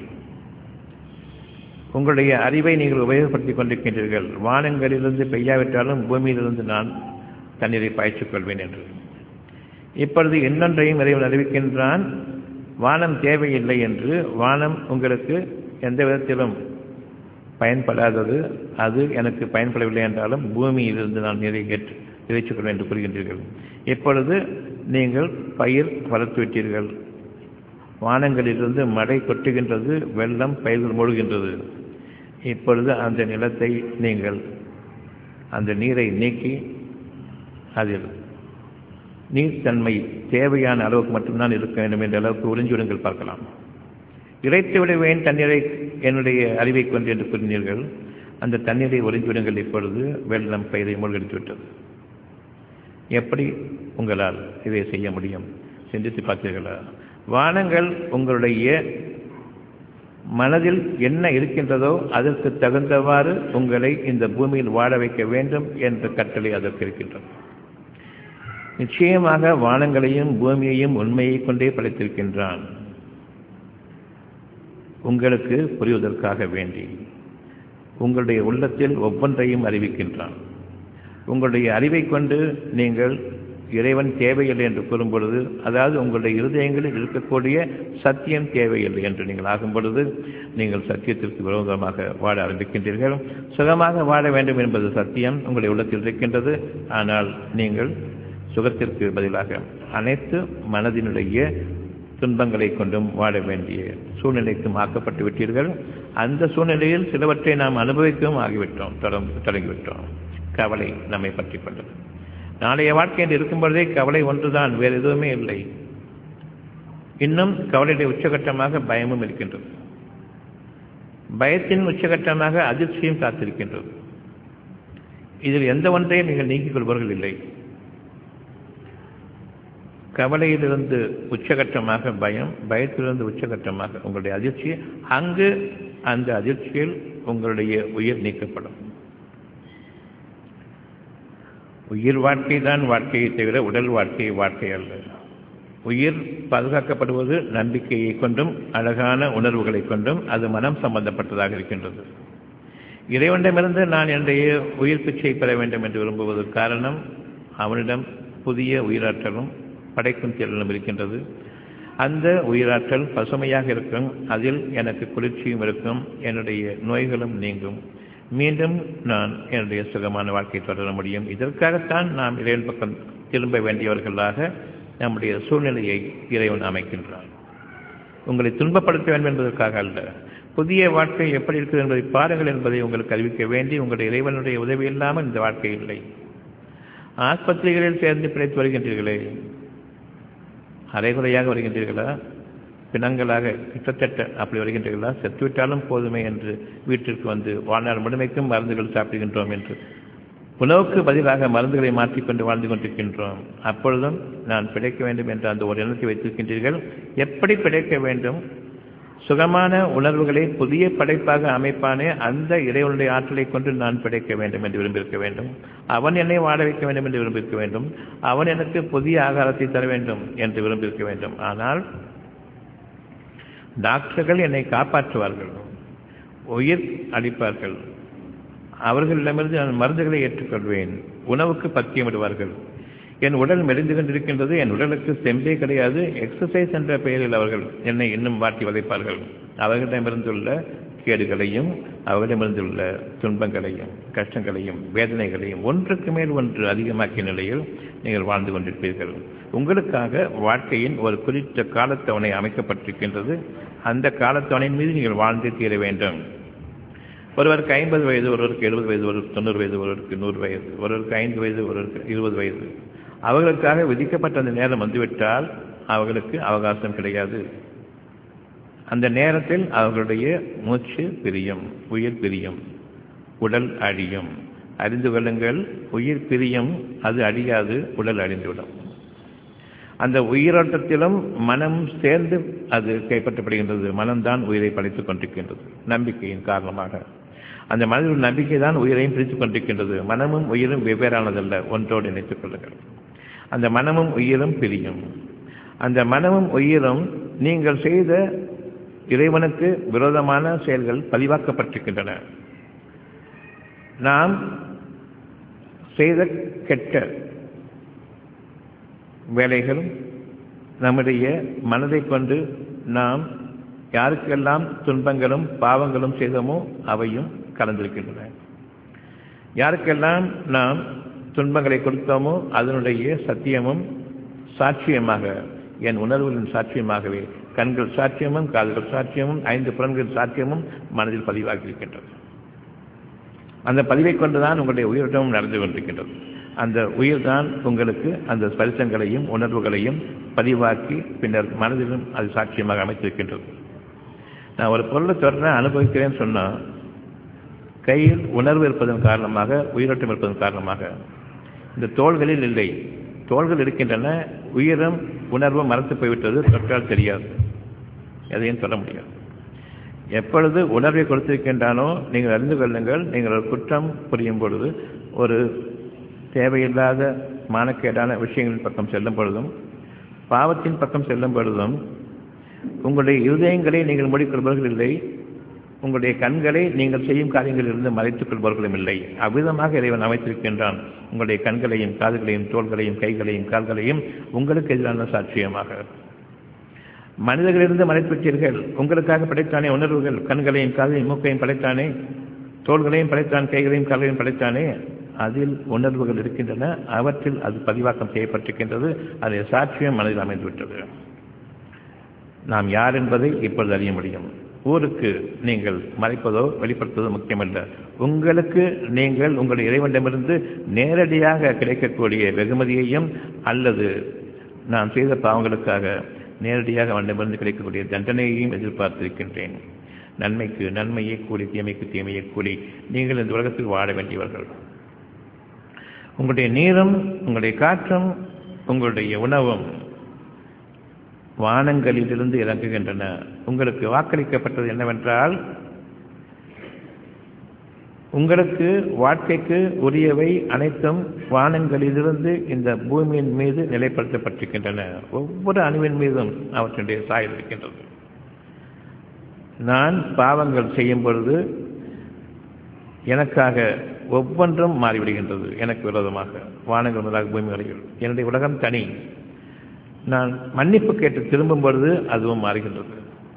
உங்களுடைய அறிவை நீங்கள் உபயோகப்படுத்திக் கொண்டிருக்கின்றீர்கள் வானங்களிலிருந்து பெய்யாவிட்டாலும் பூமியிலிருந்து நான் தண்ணீரை பாய்ச்சிக் கொள்வேன் என்று இப்பொழுது இன்னொன்றையும் இறைவன் அறிவிக்கின்றான் வானம் தேவையில்லை என்று வானம் உங்களுக்கு எந்த விதத்திலும் பயன்படாதது அது எனக்கு பயன்படவில்லை என்றாலும் பூமியிலிருந்து நான் நீரை ஏற்று இறைச்சிக் கொள்வேன் என்று கூறுகின்றீர்கள் இப்பொழுது நீங்கள் பயிர் வளர்த்து விட்டீர்கள் வானங்களிலிருந்து மழை கொட்டுகின்றது வெள்ளம் பயிர்கள் மூழ்கின்றது இப்பொழுது அந்த நிலத்தை நீங்கள் அந்த நீரை நீக்கி அதில் நீர்த்தன்மை தேவையான அளவுக்கு மட்டும்தான் இருக்க வேண்டும் என்ற அளவுக்கு உறிஞ்சிவிடுங்கள் பார்க்கலாம் இறைத்து விடுவேன் தண்ணீரை என்னுடைய அறிவை கொண்டு என்று கூறினீர்கள் அந்த தண்ணீரை உறிஞ்சிவிடுங்கள் இப்பொழுது வெள்ளம் பயிரை மூழ்கடித்து விட்டது எப்படி உங்களால் இதை செய்ய முடியும் சிந்தித்து பார்த்தீர்களா வானங்கள் உங்களுடைய மனதில் என்ன இருக்கின்றதோ அதற்கு தகுந்தவாறு உங்களை இந்த பூமியில் வாழ வைக்க வேண்டும் என்ற கட்டளை அதற்கு இருக்கின்றது நிச்சயமாக வானங்களையும் பூமியையும் உண்மையை கொண்டே படைத்திருக்கின்றான் உங்களுக்கு புரிவதற்காக வேண்டி உங்களுடைய உள்ளத்தில் ஒவ்வொன்றையும் அறிவிக்கின்றான் உங்களுடைய அறிவை கொண்டு நீங்கள் இறைவன் தேவையில்லை என்று கூறும் பொழுது அதாவது உங்களுடைய இருதயங்களில் இருக்கக்கூடிய சத்தியம் தேவையில்லை என்று நீங்கள் ஆகும் பொழுது நீங்கள் சத்தியத்திற்கு விரோதமாக வாழ ஆரம்பிக்கின்றீர்கள் சுகமாக வாழ வேண்டும் என்பது சத்தியம் உங்களுடைய உள்ளத்தில் இருக்கின்றது ஆனால் நீங்கள் சுகத்திற்கு பதிலாக அனைத்து மனதினுடைய துன்பங்களை கொண்டும் வாழ வேண்டிய சூழ்நிலைக்கும் ஆக்கப்பட்டு விட்டீர்கள் அந்த சூழ்நிலையில் சிலவற்றை நாம் அனுபவிக்கவும் ஆகிவிட்டோம் தொடர்ந்து தொடங்கிவிட்டோம் கவலை நம்மை பற்றி கொண்டது நாளைய வாழ்க்கை என்று இருக்கும் பொழுதே கவலை ஒன்றுதான் வேறு எதுவுமே இல்லை இன்னும் கவலையுடைய உச்சகட்டமாக பயமும் இருக்கின்றது பயத்தின் உச்சகட்டமாக அதிர்ச்சியும் காத்திருக்கின்றது இதில் எந்த ஒன்றையும் நீங்கள் நீக்கிக் கொள்பவர்கள் இல்லை கவலையிலிருந்து உச்சகட்டமாக பயம் பயத்திலிருந்து உச்சகட்டமாக உங்களுடைய அதிர்ச்சி அங்கு அந்த அதிர்ச்சியில் உங்களுடைய உயிர் நீக்கப்படும் உயிர் வாழ்க்கை தான் வாழ்க்கையை தவிர உடல் வாழ்க்கை வாழ்க்கை அல்ல உயிர் பாதுகாக்கப்படுவது நம்பிக்கையை கொண்டும் அழகான உணர்வுகளை கொண்டும் அது மனம் சம்பந்தப்பட்டதாக இருக்கின்றது இறைவனிடமிருந்து நான் என்னுடைய உயிர் பிச்சை பெற வேண்டும் என்று விரும்புவது காரணம் அவனிடம் புதிய உயிராற்றலும் படைக்கும் திறனும் இருக்கின்றது அந்த உயிராற்றல் பசுமையாக இருக்கும் அதில் எனக்கு குளிர்ச்சியும் இருக்கும் என்னுடைய நோய்களும் நீங்கும் மீண்டும் நான் என்னுடைய சுகமான வாழ்க்கையை தொடர முடியும் இதற்காகத்தான் நாம் இறைவன் பக்கம் திரும்ப வேண்டியவர்களாக நம்முடைய சூழ்நிலையை இறைவன் அமைக்கின்றான் உங்களை துன்பப்படுத்த வேண்டும் என்பதற்காக அல்ல புதிய வாழ்க்கை எப்படி இருக்குது என்பதை பாருங்கள் என்பதை உங்களுக்கு அறிவிக்க வேண்டி உங்களுடைய இறைவனுடைய உதவி இல்லாமல் இந்த வாழ்க்கை இல்லை ஆஸ்பத்திரிகளில் சேர்ந்து பிழைத்து வருகின்றீர்களே அரைகுறையாக வருகின்றீர்களா பிணங்களாக கிட்டத்தட்ட அப்படி வருகின்றீர்களா செத்துவிட்டாலும் போதுமே என்று வீட்டிற்கு வந்து வாழ்நாள் முழுமைக்கும் மருந்துகள் சாப்பிடுகின்றோம் என்று உணவுக்கு பதிலாக மருந்துகளை மாற்றிக்கொண்டு வாழ்ந்து கொண்டிருக்கின்றோம் அப்பொழுதும் நான் பிழைக்க வேண்டும் என்ற அந்த ஒரு எண்ணத்தை வைத்திருக்கின்றீர்கள் எப்படி பிழைக்க வேண்டும் சுகமான உணர்வுகளை புதிய படைப்பாக அமைப்பானே அந்த இறைவனுடைய ஆற்றலை கொண்டு நான் பிழைக்க வேண்டும் என்று விரும்பியிருக்க வேண்டும் அவன் என்னை வாழ வைக்க வேண்டும் என்று விரும்பியிருக்க வேண்டும் அவன் எனக்கு புதிய ஆகாரத்தை தர வேண்டும் என்று விரும்பியிருக்க வேண்டும் ஆனால் டாக்டர்கள் என்னை காப்பாற்றுவார்கள் உயிர் அளிப்பார்கள் அவர்களிடமிருந்து நான் மருந்துகளை ஏற்றுக்கொள்வேன் உணவுக்கு பத்தியமிடுவார்கள் என் உடல் மெலிந்து கொண்டிருக்கின்றது என் உடலுக்கு செம்பே கிடையாது எக்ஸசைஸ் என்ற பெயரில் அவர்கள் என்னை இன்னும் வாட்டி வதைப்பார்கள் அவர்களிடமிருந்துள்ள கேடுகளையும் அவர்களிடமிருந்துள்ள துன்பங்களையும் கஷ்டங்களையும் வேதனைகளையும் ஒன்றுக்கு மேல் ஒன்று அதிகமாக்கிய நிலையில் நீங்கள் வாழ்ந்து கொண்டிருப்பீர்கள் உங்களுக்காக வாழ்க்கையின் ஒரு குறித்த காலத்தவணை அமைக்கப்பட்டிருக்கின்றது அந்த காலத்தவணையின் மீது நீங்கள் வாழ்ந்து தீர வேண்டும் ஒருவருக்கு ஐம்பது வயது ஒருவருக்கு எழுபது வயது ஒருவருக்கு தொண்ணூறு வயது ஒருவருக்கு நூறு வயது ஒருவருக்கு ஐந்து வயது ஒருவருக்கு இருபது வயது அவர்களுக்காக விதிக்கப்பட்ட அந்த நேரம் வந்துவிட்டால் அவர்களுக்கு அவகாசம் கிடையாது அந்த நேரத்தில் அவர்களுடைய மூச்சு பிரியும் உயிர் பிரியும் உடல் அழியும் அறிந்து கொள்ளுங்கள் உயிர் பிரியும் அது அழியாது உடல் அழிந்துவிடும் அந்த உயிரோட்டத்திலும் மனம் சேர்ந்து அது கைப்பற்றப்படுகின்றது மனம்தான் உயிரை படைத்துக் கொண்டிருக்கின்றது நம்பிக்கையின் காரணமாக அந்த மனதில் நம்பிக்கை தான் உயிரையும் பிரித்துக் கொண்டிருக்கின்றது மனமும் உயிரும் வெவ்வேறானதல்ல ஒன்றோடு இணைத்துக் கொள்ளுங்கள் அந்த மனமும் உயிரும் பிரியும் அந்த மனமும் உயிரும் நீங்கள் செய்த இறைவனுக்கு விரோதமான செயல்கள் பதிவாக்கப்பட்டிருக்கின்றன நாம் செய்த கெட்ட வேலைகளும் நம்முடைய மனதை கொண்டு நாம் யாருக்கெல்லாம் துன்பங்களும் பாவங்களும் செய்தோமோ அவையும் கலந்திருக்கின்றன யாருக்கெல்லாம் நாம் துன்பங்களை கொடுத்தோமோ அதனுடைய சத்தியமும் சாட்சியமாக என் உணர்வுகளின் சாட்சியமாகவே கண்கள் சாட்சியமும் காதுகள் சாட்சியமும் ஐந்து புலன்களின் சாட்சியமும் மனதில் பதிவாகி இருக்கின்றது அந்த பதிவை கொண்டுதான் உங்களுடைய உயிரோட்டமும் நடந்து கொண்டிருக்கின்றது அந்த உயிர் தான் உங்களுக்கு அந்த ஸ்பரிசங்களையும் உணர்வுகளையும் பதிவாக்கி பின்னர் மனதிலும் அது சாட்சியமாக அமைத்திருக்கின்றது நான் ஒரு பொருளை தொடர்ந்து அனுபவிக்கிறேன்னு சொன்னால் கையில் உணர்வு இருப்பதன் காரணமாக உயிரோட்டம் இருப்பதன் காரணமாக இந்த தோள்களில் இல்லை தோள்கள் இருக்கின்றன உயிரும் உணர்வும் மறந்து போய்விட்டது தொற்றால் தெரியாது எதையும் சொல்ல முடியாது எப்பொழுது உணர்வை கொடுத்திருக்கின்றானோ நீங்கள் அறிந்து கொள்ளுங்கள் நீங்கள் ஒரு குற்றம் புரியும் பொழுது ஒரு தேவையில்லாத மானக்கேடான விஷயங்களின் பக்கம் செல்லும் பொழுதும் பாவத்தின் பக்கம் செல்லும் பொழுதும் உங்களுடைய இருதயங்களை நீங்கள் மூடிக்கொள்பவர்கள் இல்லை உங்களுடைய கண்களை நீங்கள் செய்யும் காரியங்களிலிருந்து மறைத்துக் கொள்பவர்களும் இல்லை அவ்விதமாக இறைவன் அமைத்திருக்கின்றான் உங்களுடைய கண்களையும் காதுகளையும் தோள்களையும் கைகளையும் கால்களையும் உங்களுக்கு எதிரான சாட்சியமாக மனிதர்களிலிருந்து மறைத்து வச்சீர்கள் உங்களுக்காக படைத்தானே உணர்வுகள் கண்களையும் காதையும் மூக்கையும் படைத்தானே தோள்களையும் படைத்தான் கைகளையும் கால்களையும் படைத்தானே அதில் உணர்வுகள் இருக்கின்றன அவற்றில் அது பதிவாக்கம் செய்யப்பட்டிருக்கின்றது அதை சாட்சியம் மனதில் அமைந்துவிட்டது நாம் யார் என்பதை இப்பொழுது அறிய முடியும் ஊருக்கு நீங்கள் மறைப்பதோ வெளிப்படுத்துவதோ முக்கியமல்ல உங்களுக்கு நீங்கள் உங்கள் இறைவனிடமிருந்து நேரடியாக கிடைக்கக்கூடிய வெகுமதியையும் அல்லது நான் செய்த பாவங்களுக்காக நேரடியாக அவனிடமிருந்து கிடைக்கக்கூடிய தண்டனையையும் எதிர்பார்த்திருக்கின்றேன் நன்மைக்கு நன்மையை கூலி தீமைக்கு தீமையை கூலி நீங்கள் இந்த உலகத்தில் வாழ வேண்டியவர்கள் உங்களுடைய நீரும் உங்களுடைய காற்றும் உங்களுடைய உணவும் வானங்களிலிருந்து இறங்குகின்றன உங்களுக்கு வாக்களிக்கப்பட்டது என்னவென்றால் உங்களுக்கு வாழ்க்கைக்கு உரியவை அனைத்தும் வானங்களிலிருந்து இந்த பூமியின் மீது நிலைப்படுத்தப்பட்டிருக்கின்றன ஒவ்வொரு அணுவின் மீதும் அவற்றினுடைய சாயல் இருக்கின்றது நான் பாவங்கள் செய்யும் பொழுது எனக்காக ஒவ்வொன்றும் மாறிவிடுகின்றது எனக்கு விரோதமாக வானங்கள் முதலாக பூமி வரையில் என்னுடைய உலகம் தனி நான் மன்னிப்பு கேட்டு திரும்பும் பொழுது அதுவும் மாறுகின்றது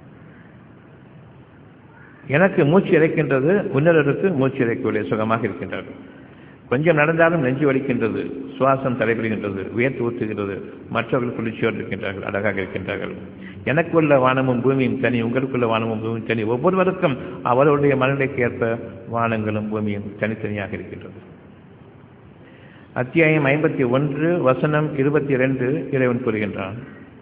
எனக்கு மூச்சு இறைக்கின்றது உன்னருக்கு மூச்சு இறைக்கவில்லை சுகமாக இருக்கின்றது கொஞ்சம் நடந்தாலும் நெஞ்சு வலிக்கின்றது சுவாசம் தடைபடுகின்றது வியர்த்து ஊற்றுகிறது மற்றவர்கள் குளிர்ச்சியோடு இருக்கின்றார்கள் அழகாக இருக்கின்றார்கள் எனக்குள்ள வானமும் பூமியும் தனி உங்களுக்குள்ள வானமும் பூமியும் தனி ஒவ்வொருவருக்கும் அவர்களுடைய மனநிலைக்கு ஏற்ப வானங்களும் பூமியும் தனித்தனியாக இருக்கின்றது அத்தியாயம் ஐம்பத்தி ஒன்று வசனம் இருபத்தி ரெண்டு இறைவன் கூறுகின்றான்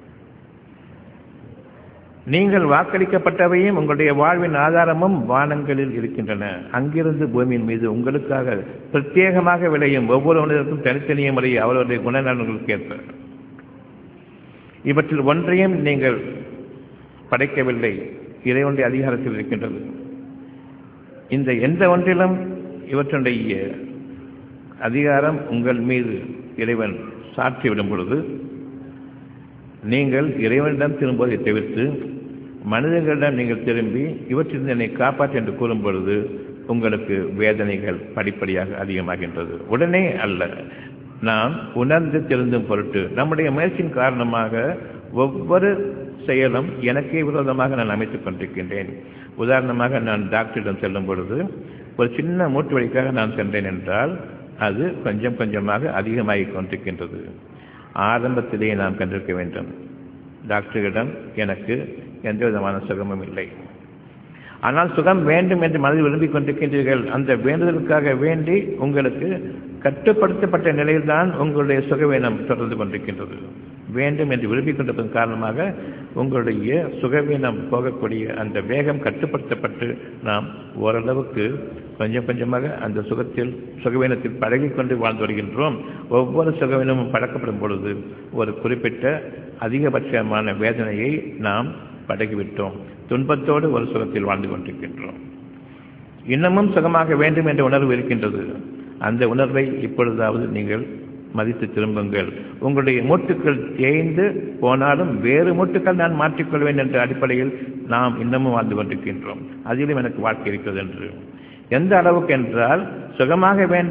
நீங்கள் வாக்களிக்கப்பட்டவையும் உங்களுடைய வாழ்வின் ஆதாரமும் வானங்களில் இருக்கின்றன அங்கிருந்து பூமியின் மீது உங்களுக்காக பிரத்யேகமாக விளையும் ஒவ்வொரு மனிதருக்கும் தனித்தனிய முறை அவர்களுடைய குணநலன்களுக்கு ஏற்ப இவற்றில் ஒன்றையும் நீங்கள் படைக்கவில்லை இறைவனுடைய அதிகாரத்தில் இருக்கின்றது இந்த எந்த ஒன்றிலும் இவற்றுடைய அதிகாரம் உங்கள் மீது இறைவன் சாற்றிவிடும் பொழுது நீங்கள் இறைவனிடம் திரும்புவதை தவிர்த்து மனிதர்களிடம் நீங்கள் திரும்பி இவற்றிலிருந்து என்னை காப்பாற்று என்று கூறும் பொழுது உங்களுக்கு வேதனைகள் படிப்படியாக அதிகமாகின்றது உடனே அல்ல நாம் உணர்ந்து திருந்தும் பொருட்டு நம்முடைய முயற்சியின் காரணமாக ஒவ்வொரு செயலும் எனக்கே விரோதமாக நான் அமைத்துக் கொண்டிருக்கின்றேன் உதாரணமாக நான் டாக்டரிடம் செல்லும் பொழுது ஒரு சின்ன மூட்டு வழிக்காக நான் சென்றேன் என்றால் அது கொஞ்சம் கொஞ்சமாக அதிகமாகிக் கொண்டிருக்கின்றது ஆரம்பத்திலேயே நாம் கண்டிருக்க வேண்டும் டாக்டரிடம் எனக்கு எந்த விதமான சுகமும் இல்லை ஆனால் சுகம் வேண்டும் என்று மனதில் விரும்பிக் கொண்டிருக்கின்றீர்கள் அந்த வேண்டுதலுக்காக வேண்டி உங்களுக்கு கட்டுப்படுத்தப்பட்ட நிலையில்தான் உங்களுடைய சுகவீனம் தொடர்ந்து கொண்டிருக்கின்றது வேண்டும் என்று விரும்பிக் கொண்டிருப்பதன் காரணமாக உங்களுடைய சுகவீனம் போகக்கூடிய அந்த வேகம் கட்டுப்படுத்தப்பட்டு நாம் ஓரளவுக்கு கொஞ்சம் கொஞ்சமாக அந்த சுகத்தில் சுகவீனத்தில் பழகிக்கொண்டு வாழ்ந்து வருகின்றோம் ஒவ்வொரு சுகவீனமும் பழக்கப்படும் பொழுது ஒரு குறிப்பிட்ட அதிகபட்சமான வேதனையை நாம் பழகிவிட்டோம் துன்பத்தோடு ஒரு சுகத்தில் வாழ்ந்து கொண்டிருக்கின்றோம் இன்னமும் சுகமாக வேண்டும் என்ற உணர்வு இருக்கின்றது அந்த உணர்வை இப்பொழுதாவது நீங்கள் மதித்து திரும்புங்கள் உங்களுடைய மூட்டுக்கள் தேய்ந்து போனாலும் வேறு மூட்டுக்கள் நான் மாற்றிக்கொள்வேன் என்ற அடிப்படையில் நாம் இன்னமும் வாழ்ந்து கொண்டிருக்கின்றோம் அதிலும் எனக்கு வாழ்க்கை இருக்கிறது என்று எந்த அளவுக்கு என்றால் சுகமாக வேண்டும்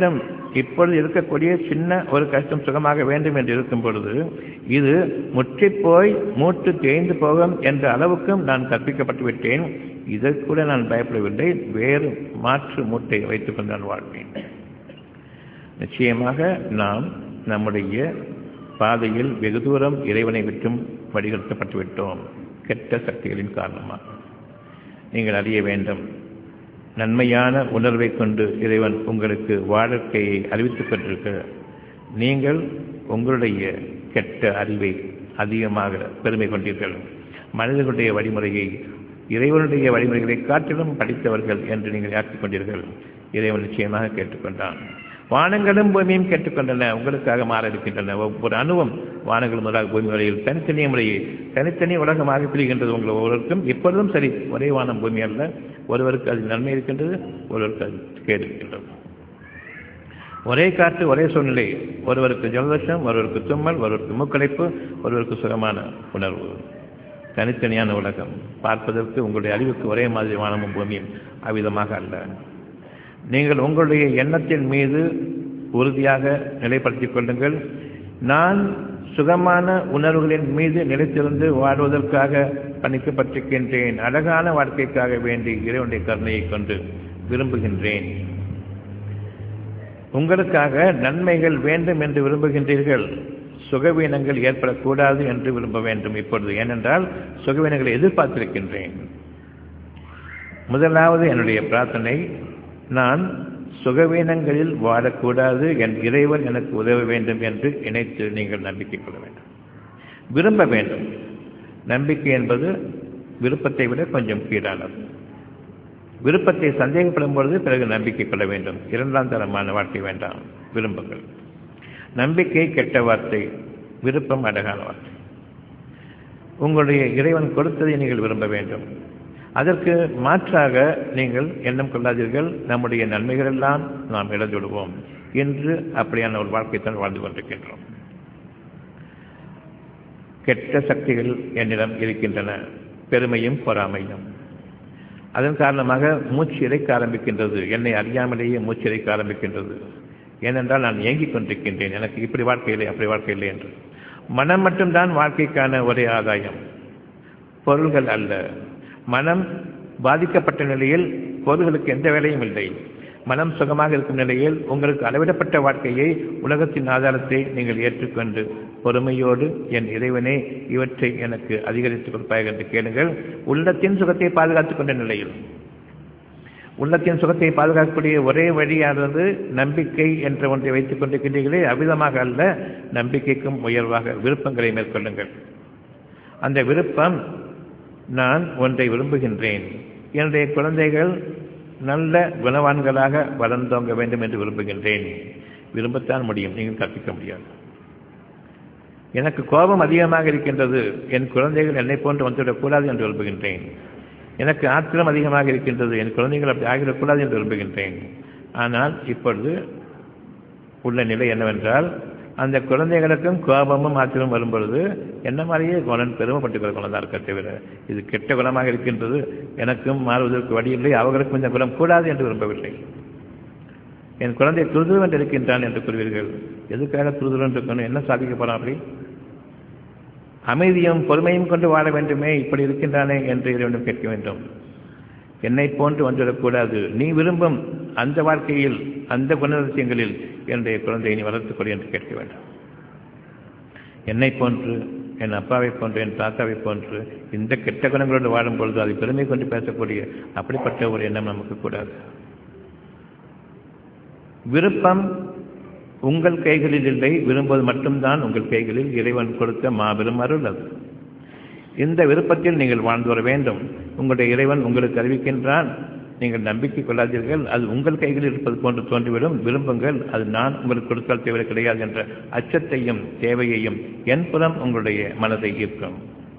இப்பொழுது இருக்கக்கூடிய சின்ன ஒரு கஷ்டம் சுகமாக வேண்டும் என்று இருக்கும் பொழுது இது முற்றிப்போய் மூட்டு தேய்ந்து போகும் என்ற அளவுக்கும் நான் கற்பிக்கப்பட்டு விட்டேன் இதற்கூட நான் பயப்படவில்லை வேறு மாற்று மூட்டை வைத்துக் கொண்டு நான் வாழ்வேன் நிச்சயமாக நாம் நம்முடைய பாதையில் வெகு தூரம் இறைவனை விட்டும் வழிகெடுக்கப்பட்டு விட்டோம் கெட்ட சக்திகளின் காரணமாக நீங்கள் அறிய வேண்டும் நன்மையான உணர்வை கொண்டு இறைவன் உங்களுக்கு வாழ்க்கையை அறிவித்துக் கொண்டிருக்க நீங்கள் உங்களுடைய கெட்ட அறிவை அதிகமாக பெருமை கொண்டீர்கள் மனிதர்களுடைய வழிமுறையை இறைவனுடைய வழிமுறைகளை காட்டிலும் படித்தவர்கள் என்று நீங்கள் ஆக்கிக் கொண்டீர்கள் இறைவன் நிச்சயமாக கேட்டுக்கொண்டான் வானங்களும் பூமியும் கேட்டுக்கொண்டன உங்களுக்காக மாற இருக்கின்றன ஒவ்வொரு அணுவும் வானங்கள் முதலாக பூமி வரையில் தனித்தனிய முறையை தனித்தனி உலகமாக பிரிகின்றது உங்கள் ஒவ்வொருவருக்கும் எப்பொழுதும் சரி ஒரே வானம் பூமி அல்ல ஒருவருக்கு அது நன்மை இருக்கின்றது ஒருவருக்கு அது கேடு இருக்கின்றது ஒரே காற்று ஒரே சூழ்நிலை ஒருவருக்கு ஜலதோஷம் ஒருவருக்கு தும்மல் ஒருவருக்கு மூக்கடைப்பு ஒருவருக்கு சுகமான உணர்வு தனித்தனியான உலகம் பார்ப்பதற்கு உங்களுடைய அறிவுக்கு ஒரே மாதிரி வானமும் பூமியும் அவ்விதமாக அல்ல நீங்கள் உங்களுடைய எண்ணத்தின் மீது உறுதியாக நிலைப்படுத்திக் கொள்ளுங்கள் நான் சுகமான உணர்வுகளின் மீது நிலைத்திருந்து வாழ்வதற்காக பணிக்கப்பட்டிருக்கின்றேன் அழகான வாழ்க்கைக்காக வேண்டி இறைவனுடைய கருணையை கொண்டு விரும்புகின்றேன் உங்களுக்காக நன்மைகள் வேண்டும் என்று விரும்புகின்றீர்கள் சுகவீனங்கள் ஏற்படக்கூடாது என்று விரும்ப வேண்டும் இப்பொழுது ஏனென்றால் சுகவீனங்களை எதிர்பார்த்திருக்கின்றேன் முதலாவது என்னுடைய பிரார்த்தனை நான் சுகவீனங்களில் வாழக்கூடாது என் இறைவன் எனக்கு உதவ வேண்டும் என்று இணைத்து நீங்கள் நம்பிக்கை கொள்ள வேண்டும் விரும்ப வேண்டும் நம்பிக்கை என்பது விருப்பத்தை விட கொஞ்சம் கீழானது விருப்பத்தை சந்தேகப்படும் பொழுது பிறகு நம்பிக்கை கொள்ள வேண்டும் இரண்டாம் தரமான வாழ்க்கை வேண்டாம் விரும்புங்கள் நம்பிக்கை கெட்ட வார்த்தை விருப்பம் அழகான வார்த்தை உங்களுடைய இறைவன் கொடுத்ததை நீங்கள் விரும்ப வேண்டும் அதற்கு மாற்றாக நீங்கள் எண்ணம் கொள்ளாதீர்கள் நம்முடைய நன்மைகள் எல்லாம் நாம் இழந்து விடுவோம் என்று அப்படியான ஒரு வாழ்க்கைத்தான் வாழ்ந்து கொண்டிருக்கின்றோம் கெட்ட சக்திகள் என்னிடம் இருக்கின்றன பெருமையும் பொறாமையும் அதன் காரணமாக மூச்சு இறைக்க ஆரம்பிக்கின்றது என்னை அறியாமலேயே மூச்சு இறைக்க ஆரம்பிக்கின்றது ஏனென்றால் நான் ஏங்கிக் கொண்டிருக்கின்றேன் எனக்கு இப்படி வாழ்க்கை இல்லை அப்படி வாழ்க்கை இல்லை என்று மனம் மட்டும்தான் வாழ்க்கைக்கான ஒரே ஆதாயம் பொருள்கள் அல்ல மனம் பாதிக்கப்பட்ட நிலையில் பொருள்களுக்கு எந்த வேலையும் இல்லை மனம் சுகமாக இருக்கும் நிலையில் உங்களுக்கு அளவிடப்பட்ட வாழ்க்கையை உலகத்தின் ஆதாரத்தை நீங்கள் ஏற்றுக்கொண்டு பொறுமையோடு என் இறைவனே இவற்றை எனக்கு அதிகரித்துக் கொடுப்பாய் என்று கேளுங்கள் உள்ளத்தின் சுகத்தை பாதுகாத்துக் கொண்ட நிலையில் உள்ளத்தின் சுகத்தை பாதுகாக்கக்கூடிய ஒரே வழியானது நம்பிக்கை என்ற ஒன்றை வைத்துக் கொண்டிருக்கின்றீர்களே அவ்விதமாக அல்ல நம்பிக்கைக்கும் உயர்வாக விருப்பங்களை மேற்கொள்ளுங்கள் அந்த விருப்பம் நான் ஒன்றை விரும்புகின்றேன் என்னுடைய குழந்தைகள் நல்ல குணவான்களாக வளர்ந்தோங்க வேண்டும் என்று விரும்புகின்றேன் விரும்பத்தான் முடியும் நீங்கள் கற்பிக்க முடியாது எனக்கு கோபம் அதிகமாக இருக்கின்றது என் குழந்தைகள் என்னை போன்று வந்துவிடக்கூடாது என்று விரும்புகின்றேன் எனக்கு ஆத்திரம் அதிகமாக இருக்கின்றது என் குழந்தைகள் அப்படி ஆகிவிடக்கூடாது என்று விரும்புகின்றேன் ஆனால் இப்பொழுது உள்ள நிலை என்னவென்றால் அந்த குழந்தைகளுக்கும் கோபமும் ஆத்திரமும் வரும்பொழுது என்ன மாதிரியே குணன் பெருமைப்பட்டுக்கிற குணம் தான் இருக்க தவிர இது கெட்ட குணமாக இருக்கின்றது எனக்கும் மாறுவதற்கு வழியில்லை அவர்களுக்கும் இந்த குணம் கூடாது என்று விரும்பவில்லை என் குழந்தை துருதுவன் இருக்கின்றான் என்று கூறுவீர்கள் எதுக்காக துருதுவன் இருக்கணும் என்ன சாதிக்க போறான் அப்படி அமைதியும் பொறுமையும் கொண்டு வாழ வேண்டுமே இப்படி இருக்கின்றானே என்று இறைவனும் கேட்க வேண்டும் என்னை போன்று வந்துவிடக்கூடாது நீ விரும்பும் அந்த வாழ்க்கையில் அந்த குணரசியங்களில் என்னுடைய குழந்தையை நீ வளர்த்துக்கொள் என்று கேட்க வேண்டும் என்னை போன்று என் அப்பாவை போன்று என் தாத்தாவை போன்று இந்த கெட்ட குணங்களோடு வாழும் பொழுது அதை பெருமை கொண்டு பேசக்கூடிய அப்படிப்பட்ட ஒரு எண்ணம் நமக்கு கூடாது விருப்பம் உங்கள் கைகளில் இல்லை விரும்புவது மட்டும்தான் உங்கள் கைகளில் இறைவன் கொடுத்த மாபெரும் அருள் அது இந்த விருப்பத்தில் நீங்கள் வாழ்ந்து வர வேண்டும் உங்களுடைய இறைவன் உங்களுக்கு அறிவிக்கின்றான் நீங்கள் நம்பிக்கை கொள்ளாதீர்கள் அது உங்கள் கைகளில் இருப்பது போன்று தோன்றிவிடும் விரும்புங்கள் அது நான் உங்களுக்கு கொடுத்தால் தேவை கிடையாது என்ற அச்சத்தையும் தேவையையும் என் புறம் உங்களுடைய மனதை ஈர்க்கும்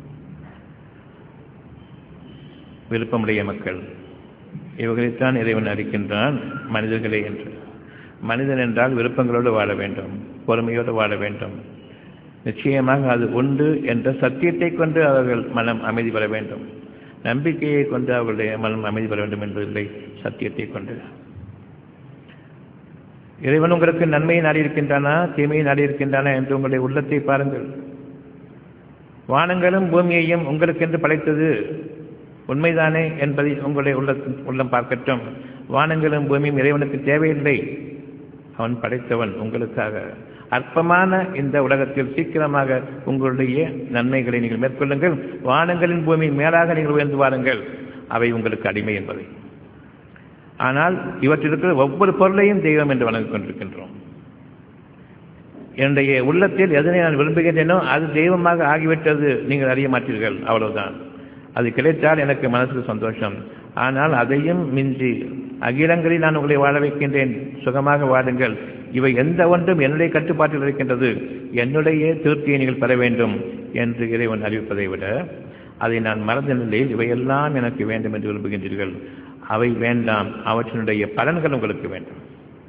விருப்பமுடைய மக்கள் இவர்களைத்தான் இறைவன் அறிக்கின்றான் மனிதர்களே என்று மனிதன் என்றால் விருப்பங்களோடு வாழ வேண்டும் பொறுமையோடு வாழ வேண்டும் நிச்சயமாக அது உண்டு என்ற சத்தியத்தை கொண்டு அவர்கள் மனம் அமைதி பெற வேண்டும் நம்பிக்கையை கொண்டு அவர்களுடைய மனம் அமைதி பெற வேண்டும் என்பதில்லை சத்தியத்தை கொண்டு இறைவன் உங்களுக்கு நன்மையை நாடி இருக்கின்றானா தீமையை நாடி இருக்கின்றானா என்று உங்களுடைய உள்ளத்தை பாருங்கள் வானங்களும் பூமியையும் உங்களுக்கென்று படைத்தது உண்மைதானே என்பதை உங்களுடைய உள்ள உள்ளம் பார்க்கட்டும் வானங்களும் பூமியும் இறைவனுக்கு தேவையில்லை அவன் படைத்தவன் உங்களுக்காக அற்பமான இந்த உலகத்தில் சீக்கிரமாக உங்களுடைய நன்மைகளை நீங்கள் மேற்கொள்ளுங்கள் வானங்களின் பூமியின் மேலாக நீங்கள் உயர்ந்து வாருங்கள் அவை உங்களுக்கு அடிமை என்பதை ஆனால் இவற்றில் இருக்கிற ஒவ்வொரு பொருளையும் தெய்வம் என்று வணங்கிக் கொண்டிருக்கின்றோம் என்னுடைய உள்ளத்தில் எதனை நான் விரும்புகின்றேனோ அது தெய்வமாக ஆகிவிட்டது நீங்கள் அறிய மாட்டீர்கள் அவ்வளவுதான் அது கிடைத்தால் எனக்கு மனசுக்கு சந்தோஷம் ஆனால் அதையும் மிஞ்சி அகிலங்களில் நான் உங்களை வாழ வைக்கின்றேன் சுகமாக வாடுங்கள் இவை எந்த ஒன்றும் என்னுடைய கட்டுப்பாட்டில் இருக்கின்றது என்னுடைய திருப்தியை நீங்கள் பெற வேண்டும் என்று இறைவன் அறிவிப்பதை விட அதை நான் மறந்த நிலையில் இவையெல்லாம் எனக்கு வேண்டும் என்று விரும்புகின்றீர்கள் அவை வேண்டாம் அவற்றினுடைய பலன்கள் உங்களுக்கு வேண்டும்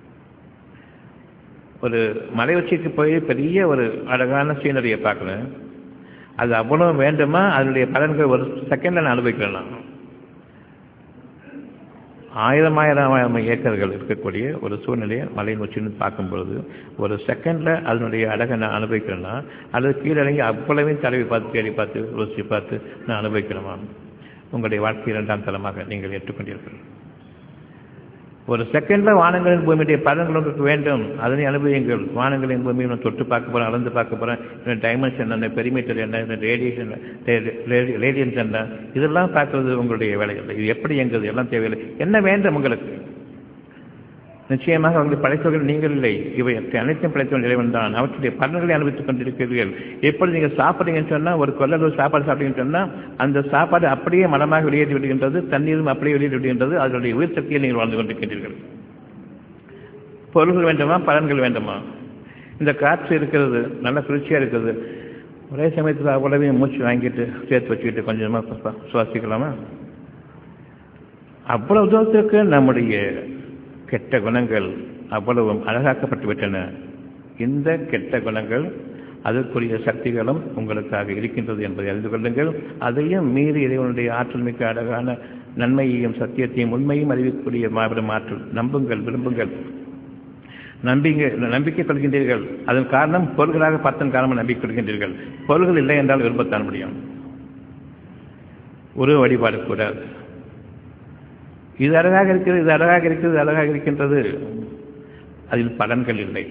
ஒரு மலை உச்சிக்கு போய் பெரிய ஒரு அழகான சீனரியை பார்க்குறேன் அது அவ்வளவு வேண்டுமா அதனுடைய பலன்கள் ஒரு செகண்டில் நான் அனுபவிக்கலாம் ஆயிரம் ஆயிரம் ஆயிரம் ஏக்கர்கள் இருக்கக்கூடிய ஒரு சூழ்நிலையை மலையின் உச்சின்னு பார்க்கும் பொழுது ஒரு செகண்டில் அதனுடைய அழகை நான் அனுபவிக்கிறேன்னா அல்லது கீழே இறங்கி அவ்வளவையும் தடவி பார்த்து தேடி பார்த்து ருசி பார்த்து நான் அனுபவிக்கணுமா உங்களுடைய வாழ்க்கை இரண்டாம் தளமாக நீங்கள் ஏற்றுக்கொண்டீர்கள் ஒரு செகண்டில் வானங்களின் பூமியுடைய பலன்கள் உங்களுக்கு வேண்டும் அதனை அனுபவியுங்கள் வானங்களின் பூமியை நான் தொட்டு பார்க்க போகிறேன் அளந்து பார்க்க போகிறேன் டைமென்ஷன் என்ன பெரிமீட்டர் என்ன ரேடியேஷன் ரேடியன்ஸ் என்ன இதெல்லாம் பார்க்கறது உங்களுடைய வேலைகள் இது எப்படி எங்குது எல்லாம் தேவையில்லை என்ன வேண்டும் உங்களுக்கு நிச்சயமாக அவங்களை படைத்தவர்கள் நீங்கள் இல்லை இவை அனைத்தும் படைத்தவன் இறைவன் தான் அவற்றுடைய பலன்களை அனுபவித்துக் கொண்டிருக்கிறீர்கள் எப்படி நீங்கள் சாப்பிட்றீங்கன்னு சொன்னால் ஒரு கொல்லலூர் சாப்பாடு சாப்பிட்டீங்கன்னு சொன்னால் அந்த சாப்பாடு அப்படியே மனமாக வெளியேறி விடுகின்றது தண்ணீரும் அப்படியே வெளியேறி விடுகின்றது அதனுடைய உயிர் சக்தியை நீங்கள் வாழ்ந்து கொண்டிருக்கின்றீர்கள் பொருள்கள் வேண்டுமா பலன்கள் வேண்டுமா இந்த காற்று இருக்கிறது நல்ல குளிர்ச்சியாக இருக்கிறது ஒரே சமயத்தில் அவ்வளவையும் மூச்சு வாங்கிட்டு சேர்த்து வச்சுக்கிட்டு கொஞ்சமாக சுவாசிக்கலாமா அவ்வளவு தூரத்துக்கு நம்முடைய கெட்ட குணங்கள் அவ்வளவும் அழகாக்கப்பட்டு விட்டன இந்த கெட்ட குணங்கள் அதற்குரிய சக்திகளும் உங்களுக்காக இருக்கின்றது என்பதை அறிந்து கொள்ளுங்கள் அதையும் மீறி இறைவனுடைய ஆற்றல் மிக்க அழகான நன்மையையும் சத்தியத்தையும் உண்மையும் அறிவிக்கக்கூடிய மாபெரும் ஆற்றல் நம்புங்கள் விரும்புங்கள் நம்பிக்கை நம்பிக்கை கொள்கின்றீர்கள் அதன் காரணம் பொருள்களாக பார்த்தன் காரணமாக நம்பிக்கை கொள்கின்றீர்கள் பொருள்கள் இல்லை என்றால் விரும்பத்தான் முடியும் உருவ வழிபாடு கூடாது இது அழகாக இருக்கிறது இது அழகாக இருக்கிறது அழகாக இருக்கின்றது அதில் பலன்கள் இல்லை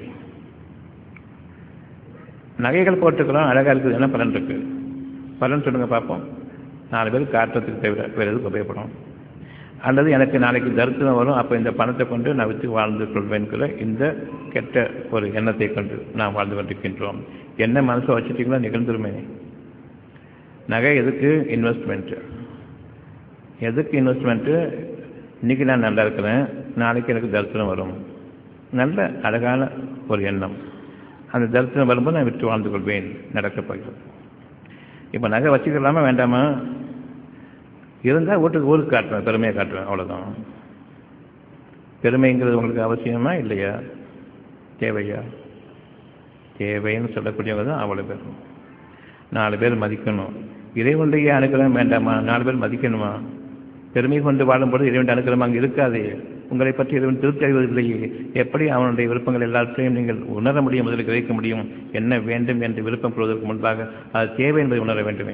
நகைகள் போட்டுக்கிறோம் அழகாக இருக்குது என்ன பலன் இருக்கு பலன் சொல்லுங்க பார்ப்போம் நாலு பேர் காட்டுறதுக்கு தவிர வேறு எதுக்கு உபயோகப்படும் அல்லது எனக்கு நாளைக்கு தரிசனம் வரும் அப்போ இந்த பணத்தை கொண்டு நான் விற்று வாழ்ந்து கொள்வேன்கிற இந்த கெட்ட ஒரு எண்ணத்தை கொண்டு நாம் வாழ்ந்து கொண்டிருக்கின்றோம் என்ன மனசை வச்சுட்டீங்களோ நிகழ்ந்துருமே நகை எதுக்கு இன்வெஸ்ட்மெண்ட்டு எதுக்கு இன்வெஸ்ட்மெண்ட்டு இன்றைக்கி நான் நல்லா இருக்கிறேன் நாளைக்கு எனக்கு தரிசனம் வரும் நல்ல அழகான ஒரு எண்ணம் அந்த தரிசனம் வரும்போது நான் விட்டு வாழ்ந்து கொள்வேன் நடக்கப் போகிறது இப்போ நகை வச்சுக்கலாமா வேண்டாமா இருந்தால் வீட்டுக்கு ஊருக்கு காட்டுவேன் பெருமையை காட்டுவேன் அவ்வளோதான் பெருமைங்கிறது உங்களுக்கு அவசியமா இல்லையா தேவையா தேவைன்னு சொல்லக்கூடியவங்க தான் அவ்வளோ பேர் நாலு பேர் மதிக்கணும் இறைவனுடைய அனுகிரகம் வேண்டாமா நாலு பேர் மதிக்கணுமா பெருமை கொண்டு வாழும்போது இறைவன் அனுகிரகம் அங்கே இருக்காது உங்களை பற்றி இறைவன் திருப்தி அறிவதில்லையே எப்படி அவனுடைய விருப்பங்கள் எல்லாத்தையும் நீங்கள் உணர முடியும் முதலில் கிரகிக்க முடியும் என்ன வேண்டும் என்று விருப்பம் கொள்வதற்கு முன்பாக அது தேவை என்பதை உணர வேண்டுமே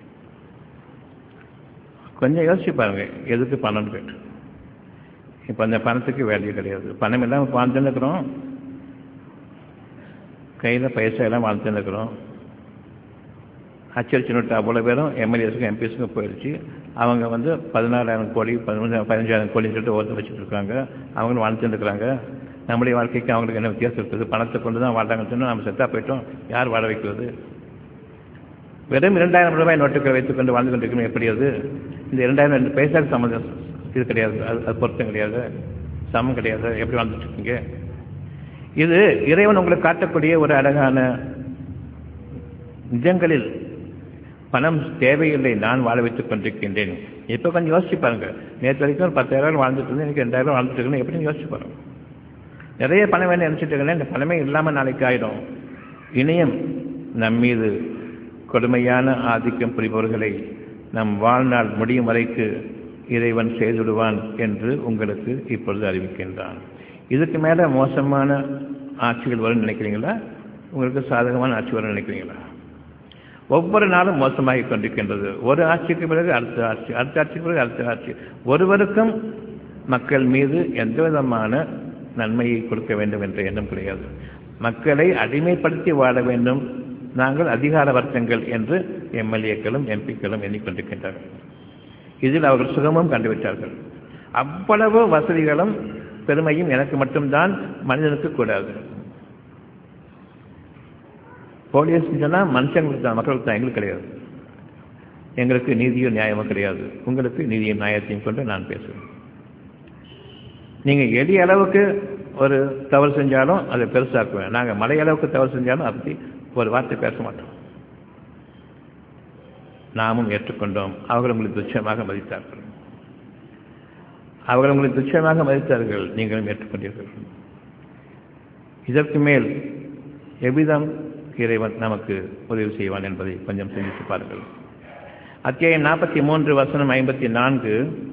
கொஞ்சம் யோசிச்சு பாருங்க எதுக்கு பணம் கேட்டு இப்போ அந்த பணத்துக்கு வேல்யூ கிடையாது பணம் இல்லாமல் வாழ்ந்துன்னு இருக்கிறோம் கையில் பைசா எல்லாம் வாழ்ந்துன்னு இருக்கிறோம் அச்சரிச்சு நோட்டு அவ்வளோ பேரும் எம்எல்ஏஸுக்கும் எம்பிஸுக்கும் போயிடுச்சு அவங்க வந்து பதினாலாயிரம் கோடி பதினஞ்சு பதினஞ்சாயிரம் கோடின்னு சொல்லிட்டு ஒருத்தர் வச்சுட்டு இருக்காங்க அவங்களும் வாழ்ந்துட்டு இருக்கிறாங்க நம்முடைய வாழ்க்கைக்கு அவங்களுக்கு என்ன வித்தியாசம் இருக்குது பணத்தை கொண்டு தான் வாழ்றாங்கன்னு சொன்னால் நம்ம செத்தா போயிட்டோம் யார் வாழ வைக்கிறது வெறும் இரண்டாயிரம் ரூபாய் நோட்டுகளை வைத்துக்கொண்டு வாழ்ந்து கொண்டிருக்கணும் எப்படி அது இந்த இரண்டாயிரம் ரெண்டு பைசாக்கு சம்மந்தம் இது கிடையாது அது அது பொருத்தம் கிடையாது சமம் கிடையாது எப்படி வாழ்ந்துட்டு இருக்கீங்க இது இறைவன் உங்களுக்கு காட்டக்கூடிய ஒரு அழகான நிஜங்களில் பணம் தேவையில்லை நான் வாழ வைத்துக் கொண்டிருக்கின்றேன் இப்போ கொஞ்சம் யோசிச்சு பாருங்க நேற்று வரைக்கும் ஒரு பத்தாயிரம் வாழ்ந்துட்டு இருந்தேன் எனக்கு ரெண்டாயிரம் வாழ்ந்துட்டு இருக்கேன் எப்படின்னு யோசிச்சு பாருங்க நிறைய பணம் வேணும் நினைச்சிட்டு இருக்கேன் இந்த பணமே இல்லாமல் நாளைக்கு ஆயிடும் இணையம் நம் மீது கொடுமையான ஆதிக்கம் புரிபவர்களை நம் வாழ்நாள் முடியும் வரைக்கு இறைவன் செய்துவிடுவான் என்று உங்களுக்கு இப்பொழுது அறிவிக்கின்றான் இதுக்கு மேலே மோசமான ஆட்சிகள் வரும்னு நினைக்கிறீங்களா உங்களுக்கு சாதகமான ஆட்சி வரும்னு நினைக்கிறீங்களா ஒவ்வொரு நாளும் மோசமாகி கொண்டிருக்கின்றது ஒரு ஆட்சிக்கு பிறகு அடுத்த ஆட்சி அடுத்த ஆட்சிக்கு பிறகு அடுத்த ஆட்சி ஒருவருக்கும் மக்கள் மீது எந்த விதமான நன்மையை கொடுக்க வேண்டும் என்ற எண்ணம் கிடையாது மக்களை அடிமைப்படுத்தி வாழ வேண்டும் நாங்கள் அதிகார வர்க்கங்கள் என்று எம்எல்ஏக்களும் எம்பிக்களும் எண்ணிக்கொண்டிருக்கின்றார்கள் இதில் அவர்கள் சுகமும் கண்டுவிட்டார்கள் அவ்வளவு வசதிகளும் பெருமையும் எனக்கு மட்டும்தான் மனிதனுக்கு கூடாது போலீஸ் சொன்னால் மனுஷங்களுக்கு தான் மக்களுக்கு தான் எங்களுக்கு கிடையாது எங்களுக்கு நீதியோ நியாயமோ கிடையாது உங்களுக்கு நீதியும் நியாயத்தையும் கொண்டு நான் பேசுவேன் நீங்கள் எளிய அளவுக்கு ஒரு தவறு செஞ்சாலும் அதை பெருசாக்குவேன் நாங்கள் மலை அளவுக்கு தவறு செஞ்சாலும் அதை பற்றி ஒரு வார்த்தை பேச மாட்டோம் நாமும் ஏற்றுக்கொண்டோம் அவர்கள் உங்களை துச்சமாக மதித்தார்கள் அவர்கள் உங்களை துச்சமாக மதித்தார்கள் நீங்களும் ஏற்றுக்கொண்டீர்கள் இதற்கு மேல் எவ்விதம் இறைவன் நமக்கு உதவி செய்வான் என்பதை கொஞ்சம் சிந்தித்து பாருங்கள் அத்தியாயம் நாற்பத்தி மூன்று வசனம் ஐம்பத்தி நான்கு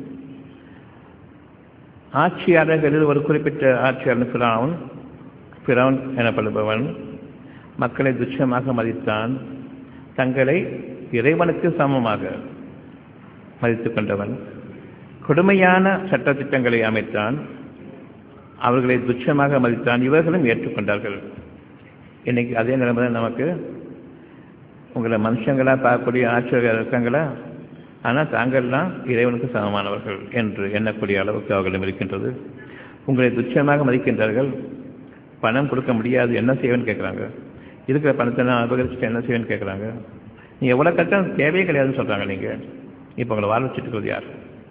ஆட்சியாளர்களில் ஒரு குறிப்பிட்ட ஆட்சியாளர் பிராவுன் பிறவுன் எனப்படுபவன் மக்களை துச்சமாக மதித்தான் தங்களை இறைவனுக்கு சமமாக மதித்துக் கொண்டவன் கொடுமையான சட்டத்திட்டங்களை அமைத்தான் அவர்களை துச்சமாக மதித்தான் இவர்களும் ஏற்றுக்கொண்டார்கள் இன்னைக்கு அதே நிலைமை நமக்கு உங்களை மனுஷங்களாக பார்க்கக்கூடிய ஆட்சியர்கள் இருக்காங்களா ஆனால் தாங்கள்லாம் இறைவனுக்கு சமமானவர்கள் என்று எண்ணக்கூடிய அளவுக்கு அவர்களிடம் இருக்கின்றது உங்களை துச்சமாக மதிக்கின்றார்கள் பணம் கொடுக்க முடியாது என்ன செய்வேன்னு கேட்குறாங்க இருக்கிற பணத்தை நான் அபகரிச்சுட்டு என்ன செய்வேன்னு கேட்குறாங்க நீ எவ்வளோ கட்டம் தேவையே கிடையாதுன்னு சொல்கிறாங்க நீங்கள் இப்போ உங்களை வாழ வச்சுட்டு இருக்கிறது யார்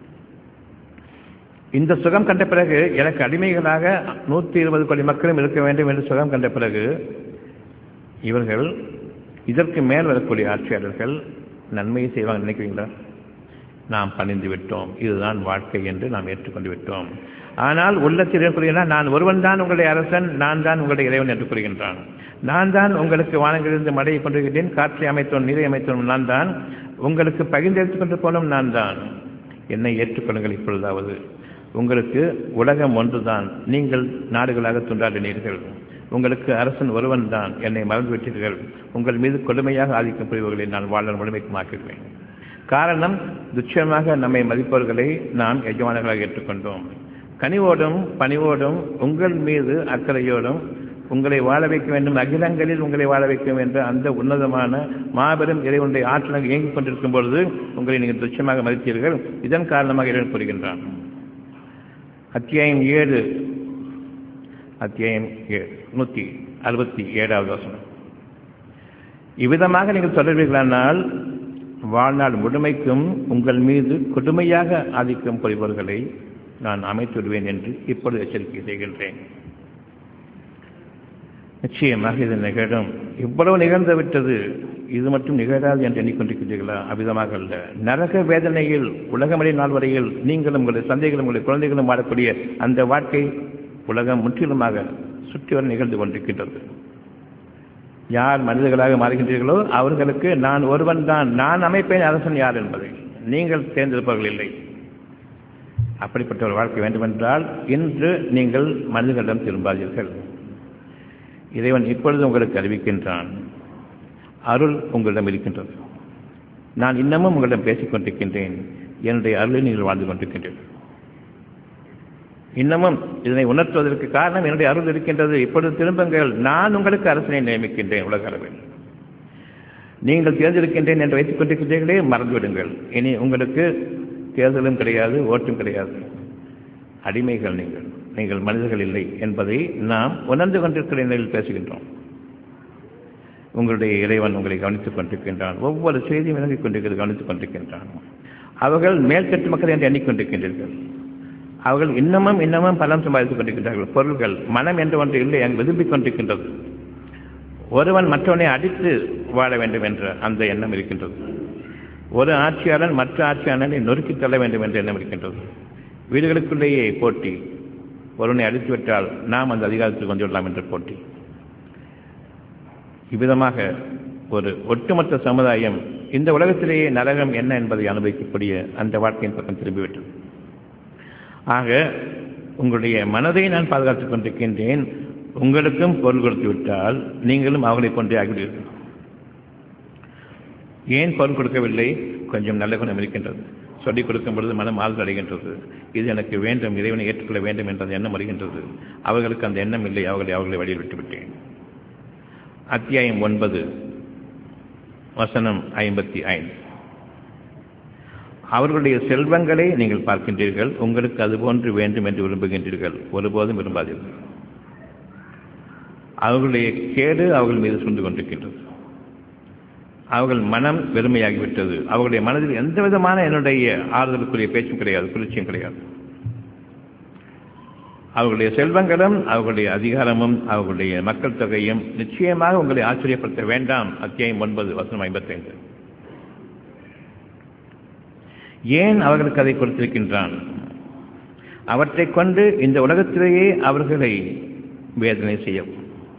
இந்த சுகம் கண்ட பிறகு எனக்கு அடிமைகளாக நூற்றி இருபது கோடி மக்களும் இருக்க வேண்டும் என்று சுகம் கண்ட பிறகு இவர்கள் இதற்கு மேல் வரக்கூடிய ஆட்சியாளர்கள் நன்மையை செய்வாங்க நினைக்கிறீங்களா நாம் பணிந்து விட்டோம் இதுதான் வாழ்க்கை என்று நாம் ஏற்றுக்கொண்டு விட்டோம் ஆனால் உள்ளத்தில் கூறுகிறான் நான் ஒருவன் தான் உங்களுடைய அரசன் நான் தான் உங்களுடைய இறைவன் என்று கூறுகின்றான் நான் தான் உங்களுக்கு வானங்களிலிருந்து மழையை கொண்டிருக்கிறேன் காற்றை அமைத்தோம் நீரை அமைத்தோம் நான் தான் உங்களுக்கு பகிர்ந்தெடுத்துக் கொண்டு போனோம் நான் தான் என்னை ஏற்றுக்கொள்ளுங்கள் இப்பொழுதாவது உங்களுக்கு உலகம் ஒன்றுதான் நீங்கள் நாடுகளாக துண்டாடினீர்கள் உங்களுக்கு அரசன் ஒருவன் தான் என்னை மறந்துவிட்டீர்கள் உங்கள் மீது கொடுமையாக ஆதிக்கம் புரிவுகளை நான் வாழ முழுமைக்குமாக்குகிறேன் காரணம் துச்சமாக நம்மை மதிப்பவர்களை நாம் எஜமானர்களாக ஏற்றுக்கொண்டோம் கனிவோடும் பணிவோடும் உங்கள் மீது அக்கறையோடும் உங்களை வாழ வைக்க வேண்டும் அகிலங்களில் உங்களை வாழ வைக்க வேண்டும் அந்த உன்னதமான மாபெரும் இறைவனுடைய ஆற்றலாக இயங்கிக் கொண்டிருக்கும் பொழுது உங்களை நீங்கள் துச்சமாக மதித்தீர்கள் இதன் காரணமாக இறைவன் கூறுகின்றான் அத்தியாயம் ஏழு அத்தியாயம் ஏழு நூற்றி அறுபத்தி ஏழாவது வசனம் இவ்விதமாக நீங்கள் தொடர்பீர்களானால் வாழ்நாள் முழுமைக்கும் உங்கள் மீது கொடுமையாக ஆதிக்கம் புரிபவர்களை நான் அமைத்து விடுவேன் என்று இப்பொழுது எச்சரிக்கை செய்கின்றேன் நிச்சயமாக இது நிகழும் இவ்வளவு நிகழ்ந்து விட்டது இது மட்டும் நிகழாது என்று எண்ணிக்கொண்டிருக்கிறீர்களா அவ்விதமாக அல்ல நரக வேதனையில் உலகமடை நாள் வரையில் நீங்களும் உங்களுடைய சந்தைகளும் உங்களுடைய குழந்தைகளும் வாழக்கூடிய அந்த வாழ்க்கை உலகம் முற்றிலுமாக சுற்றி வர நிகழ்ந்து கொண்டிருக்கின்றது யார் மனிதர்களாக மாறுகின்றீர்களோ அவர்களுக்கு நான் ஒருவன் தான் நான் அமைப்பேன் அரசன் யார் என்பதை நீங்கள் தேர்ந்தெடுப்பவர்கள் இல்லை அப்படிப்பட்ட ஒரு வாழ்க்கை வேண்டுமென்றால் இன்று நீங்கள் மனிதர்களிடம் திரும்பாதீர்கள் இறைவன் இப்பொழுது உங்களுக்கு அறிவிக்கின்றான் அருள் உங்களிடம் இருக்கின்றது நான் இன்னமும் உங்களிடம் பேசிக் கொண்டிருக்கின்றேன் என்னுடைய அருளை நீங்கள் வாழ்ந்து கொண்டிருக்கின்றீர்கள் இன்னமும் இதனை உணர்த்துவதற்கு காரணம் என்னுடைய அருள் இருக்கின்றது இப்பொழுது திரும்புங்கள் நான் உங்களுக்கு அரசனை நியமிக்கின்றேன் உலக அளவில் நீங்கள் தேர்ந்தெடுக்கின்றேன் என்று வைத்துக் கொண்டிருக்கின்றீர்களே மறந்துவிடுங்கள் இனி உங்களுக்கு தேர்தலும் கிடையாது ஓட்டும் கிடையாது அடிமைகள் நீங்கள் நீங்கள் மனிதர்கள் இல்லை என்பதை நாம் உணர்ந்து கொண்டிருக்கிற நிலையில் பேசுகின்றோம் உங்களுடைய இறைவன் உங்களை கவனித்துக் கொண்டிருக்கின்றான் ஒவ்வொரு செய்தியும் விளங்கிக் கொண்டிருக்கிறது கவனித்துக் கொண்டிருக்கின்றான் அவர்கள் மேல்கட்டு மக்கள் என்று எண்ணிக்கொண்டிருக்கின்றீர்கள் அவர்கள் இன்னமும் இன்னமும் பலம் சம்பாதித்துக் கொண்டிருக்கின்றார்கள் பொருள்கள் மனம் என்று ஒன்று இல்லை அங்கு விரும்பிக் கொண்டிருக்கின்றது ஒருவன் மற்றவனை அடித்து வாழ வேண்டும் என்ற அந்த எண்ணம் இருக்கின்றது ஒரு ஆட்சியாளன் மற்ற ஆட்சியாளனை நொறுக்கித் தள்ள வேண்டும் என்ற எண்ணம் இருக்கின்றது வீடுகளுக்குள்ளேயே போட்டி ஒருவனை அடித்துவிட்டால் நாம் அந்த அதிகாரத்தில் வந்துவிடலாம் என்ற போட்டி இவ்விதமாக ஒரு ஒட்டுமொத்த சமுதாயம் இந்த உலகத்திலேயே நரகம் என்ன என்பதை அனுபவிக்கக்கூடிய அந்த வாழ்க்கையின் பக்கம் திரும்பிவிட்டது ஆக உங்களுடைய மனதை நான் பாதுகாத்துக் கொண்டிருக்கின்றேன் உங்களுக்கும் பொருள் கொடுத்து விட்டால் நீங்களும் அவர்களை கொண்டே ஆகிவிடுவீர்கள் ஏன் பொருள் கொடுக்கவில்லை கொஞ்சம் நல்ல குணம் இருக்கின்றது சொல்லிக் கொடுக்கும் பொழுது மனம் ஆழ்ந்து அடைகின்றது இது எனக்கு வேண்டும் இறைவனை ஏற்றுக்கொள்ள வேண்டும் என்ற அந்த எண்ணம் வருகின்றது அவர்களுக்கு அந்த எண்ணம் இல்லை அவர்களை அவர்களை வழியில் விட்டுவிட்டேன் அத்தியாயம் ஒன்பது வசனம் ஐம்பத்தி ஐந்து அவர்களுடைய செல்வங்களை நீங்கள் பார்க்கின்றீர்கள் உங்களுக்கு அதுபோன்று வேண்டும் என்று விரும்புகின்றீர்கள் ஒருபோதும் விரும்பாதீர்கள் அவர்களுடைய கேடு அவர்கள் மீது சுண்டு கொண்டிருக்கின்றது அவர்கள் மனம் வெறுமையாகிவிட்டது அவர்களுடைய மனதில் எந்த விதமான என்னுடைய ஆறுதலுக்குரிய பேச்சும் கிடையாது குளிர்ச்சியும் கிடையாது அவர்களுடைய செல்வங்களும் அவர்களுடைய அதிகாரமும் அவர்களுடைய மக்கள் தொகையும் நிச்சயமாக உங்களை ஆச்சரியப்படுத்த வேண்டாம் அத்தியாயம் ஒன்பது வசனம் ஐம்பத்தைந்து ஏன் அவர்களுக்கு அதை கொடுத்திருக்கின்றான் அவற்றை கொண்டு இந்த உலகத்திலேயே அவர்களை வேதனை செய்யவும்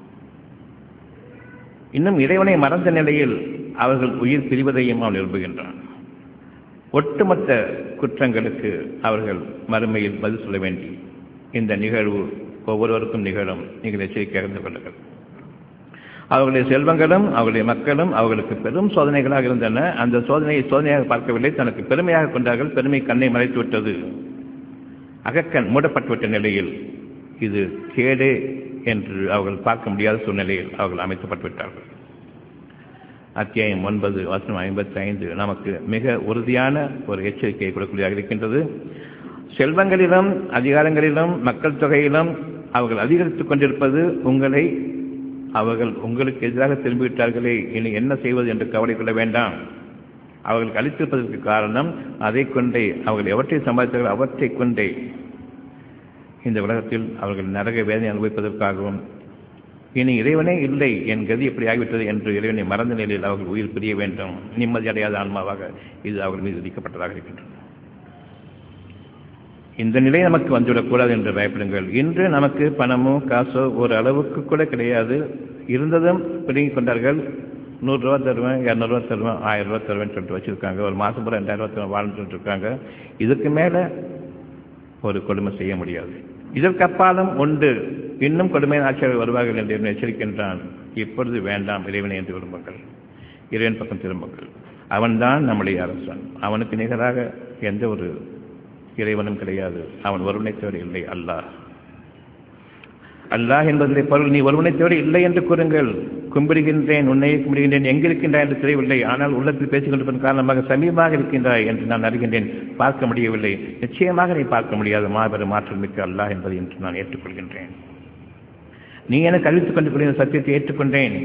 இன்னும் இறைவனை மறந்த நிலையில் அவர்கள் உயிர் பிரிவதையும் அவன் விரும்புகின்றான் ஒட்டுமொத்த குற்றங்களுக்கு அவர்கள் மறுமையில் பதில் சொல்ல வேண்டி இந்த நிகழ்வு ஒவ்வொருவருக்கும் நிகழும் நீங்கள் எச்சரிக்கை அறிந்து கொள்ளுங்கள் அவர்களுடைய செல்வங்களும் அவர்களுடைய மக்களும் அவர்களுக்கு பெரும் சோதனைகளாக இருந்தன அந்த சோதனையை சோதனையாக பார்க்கவில்லை தனக்கு பெருமையாக கொண்டார்கள் பெருமை கண்ணை மறைத்து விட்டது அகக்கண் மூடப்பட்டுவிட்ட நிலையில் இது கேடு என்று அவர்கள் பார்க்க முடியாத சூழ்நிலையில் அவர்கள் அமைக்கப்பட்டு விட்டார்கள் அத்தியாயம் ஒன்பது வசனம் ஐம்பத்தி ஐந்து நமக்கு மிக உறுதியான ஒரு எச்சரிக்கையை கொடுக்கக்கூடியதாக இருக்கின்றது செல்வங்களிலும் அதிகாரங்களிலும் மக்கள் தொகையிலும் அவர்கள் அதிகரித்துக் கொண்டிருப்பது உங்களை அவர்கள் உங்களுக்கு எதிராக திரும்பிவிட்டார்களே இனி என்ன செய்வது என்று கவலை கொள்ள வேண்டாம் அவர்களுக்கு அளித்திருப்பதற்கு காரணம் அதை கொண்டே அவர்கள் எவற்றை சம்பாதித்தார்கள் அவற்றை கொண்டே இந்த உலகத்தில் அவர்கள் நரக வேதனை அனுபவிப்பதற்காகவும் இனி இறைவனே இல்லை என் கதி எப்படி ஆகிவிட்டது என்று இறைவனை மறந்த நிலையில் அவர்கள் உயிர் பிரிய வேண்டும் நிம்மதி அடையாத ஆன்மாவாக இது அவர்கள் மீது விதிக்கப்பட்டதாக இருக்கின்றது இந்த நிலை நமக்கு வந்துவிடக்கூடாது என்று பயப்படுங்கள் இன்று நமக்கு பணமோ காசோ ஒரு அளவுக்கு கூட கிடையாது இருந்ததும் பிடுங்கிக் கொண்டார்கள் நூறுரூவா தருவேன் இரநூறுவா தருவேன் ஆயிரம் ரூபா தருவேன்னு சொல்லிட்டு வச்சுருக்காங்க ஒரு மாதம் பூரா ரெண்டாயிரம் ரூபா தருவேன் வாழ்ந்துட்டு இருக்காங்க இதுக்கு மேலே ஒரு கொடுமை செய்ய முடியாது இதற்கு அப்பாலும் உண்டு இன்னும் கொடுமையான ஆட்சியாளர் வருவார்கள் என்று எச்சரிக்கின்றான் இப்பொழுது வேண்டாம் இறைவனை என்று விரும்புங்கள் இறைவன் பக்கம் திரும்புங்கள் அவன்தான் நம்முடைய அரசன் அவனுக்கு நிகராக எந்த ஒரு இறைவனும் கிடையாது அவன் ஒருவனை தவிர இல்லை அல்லாஹ் அல்லாஹ் என்பதிலே பொருள் நீ ஒருவனை தவிர இல்லை என்று கூறுங்கள் கும்பிடுகின்றேன் உன்னையே கும்பிடுகின்றேன் எங்கிருக்கின்றாய் என்று தெரியவில்லை ஆனால் உள்ளத்தில் பேசிக் கொண்டிருப்பதன் காரணமாக சமீபமாக இருக்கின்றாய் என்று நான் அறிகின்றேன் பார்க்க முடியவில்லை நிச்சயமாக நீ பார்க்க முடியாத மாபெரும் மாற்றல் மிக்க அல்லாஹ் என்பதை என்று நான் ஏற்றுக்கொள்கின்றேன் நீ எனக்கு அறிவித்துக் கொண்டிருக்கிற சத்தியத்தை ஏற்றுக்கொண்டேன்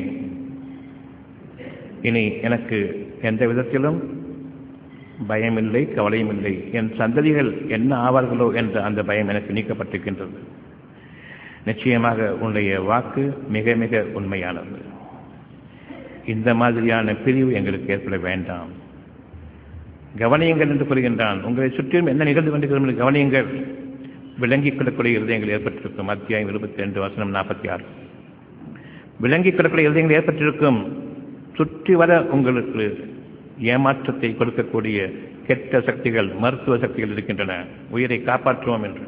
இனி எனக்கு எந்த விதத்திலும் பயமில்லை கவலையும் இல்லை என் சந்ததிகள் என்ன ஆவார்களோ என்ற அந்த பயம் எனக்கு நீக்கப்பட்டிருக்கின்றது நிச்சயமாக உன்னுடைய வாக்கு மிக மிக உண்மையானது இந்த மாதிரியான பிரிவு எங்களுக்கு ஏற்பட வேண்டாம் கவனியுங்கள் என்று கூறுகின்றான் உங்களை சுற்றிலும் என்ன நிகழ்ந்து கொண்டிருக்கிறது என்று கவனியுங்கள் விளங்கிக் கொள்ளக்கூடிய இருதயங்கள் ஏற்பட்டிருக்கும் அத்தியாயம் இருபத்தி ரெண்டு வசனம் நாற்பத்தி ஆறு விளங்கிக் கொள்ளக்கூடிய இருதயங்கள் ஏற்பட்டிருக்கும் சுற்றி வர உங்களுக்கு ஏமாற்றத்தை கொடுக்கக்கூடிய கெட்ட சக்திகள் மருத்துவ சக்திகள் இருக்கின்றன உயிரை காப்பாற்றுவோம் என்று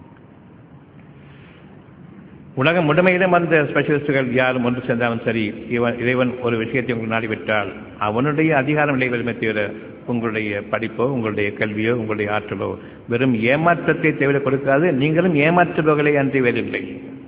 உலகம் முழுமையிலும் அந்த ஸ்பெஷலிஸ்டுகள் யாரும் ஒன்று சேர்ந்தாலும் சரி இவன் இறைவன் ஒரு விஷயத்தை உங்களுக்கு நாடிவிட்டால் அவனுடைய அதிகாரம் நிலைவருமே தவிர உங்களுடைய படிப்போ உங்களுடைய கல்வியோ உங்களுடைய ஆற்றலோ வெறும் ஏமாற்றத்தை தவிர கொடுக்காது நீங்களும் ஏமாற்றுபவர்களே அன்றி வேறில்லை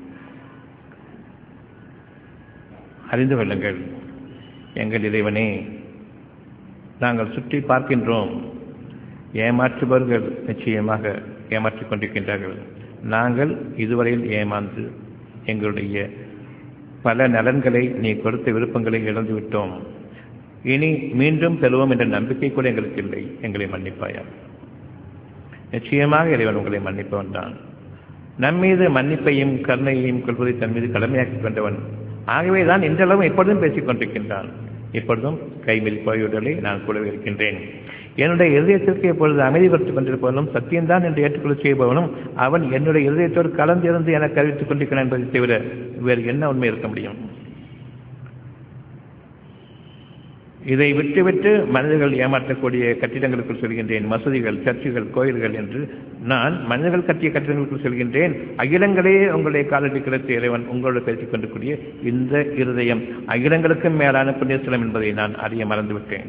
அறிந்து கொள்ளுங்கள் எங்கள் இறைவனே நாங்கள் சுற்றி பார்க்கின்றோம் ஏமாற்றுபவர்கள் நிச்சயமாக ஏமாற்றிக் கொண்டிருக்கின்றார்கள் நாங்கள் இதுவரையில் ஏமாந்து எங்களுடைய பல நலன்களை நீ கொடுத்த விருப்பங்களை இழந்து விட்டோம் இனி மீண்டும் பெறுவோம் என்ற நம்பிக்கை கூட எங்களுக்கு இல்லை எங்களை மன்னிப்பாயா நிச்சயமாக இறைவன் உங்களை மன்னிப்பவன் தான் நம்மீது மன்னிப்பையும் கருணையையும் கொள்வதை தன் மீது கடமையாக்கிக் கொண்டவன் ஆகவே தான் இன்றளவும் எப்பொழுதும் பேசிக் கொண்டிருக்கின்றான் இப்பொழுதும் கைமில் போய்விடலை நான் கூடவே இருக்கின்றேன் என்னுடைய இதயத்திற்கு எப்பொழுது அமைதி கொடுத்துக் கொண்டிருப்பவனும் சத்தியம்தான் என்று ஏற்றுக்கொள்ள செய்பவனும் அவன் என்னுடைய இதயத்தோடு கலந்திருந்து எனக்கு அறிவித்துக் கொண்டிருக்கிறான் என்பதை தவிர வேறு என்ன உண்மை இருக்க முடியும் இதை விட்டுவிட்டு மனிதர்கள் ஏமாற்றக்கூடிய கட்டிடங்களுக்குள் செல்கின்றேன் மசூதிகள் சர்ச்சுகள் கோயில்கள் என்று நான் மனிதர்கள் கட்டிய கட்டிடங்களுக்குள் செல்கின்றேன் அகிலங்களே உங்களுடைய காலடி கிடைத்த இறைவன் உங்களோடு பேசிக் கொண்டிருக்கூடிய இந்த இருதயம் அகிலங்களுக்கும் மேலான புண்ணியஸ்தலம் என்பதை நான் அறிய மறந்துவிட்டேன்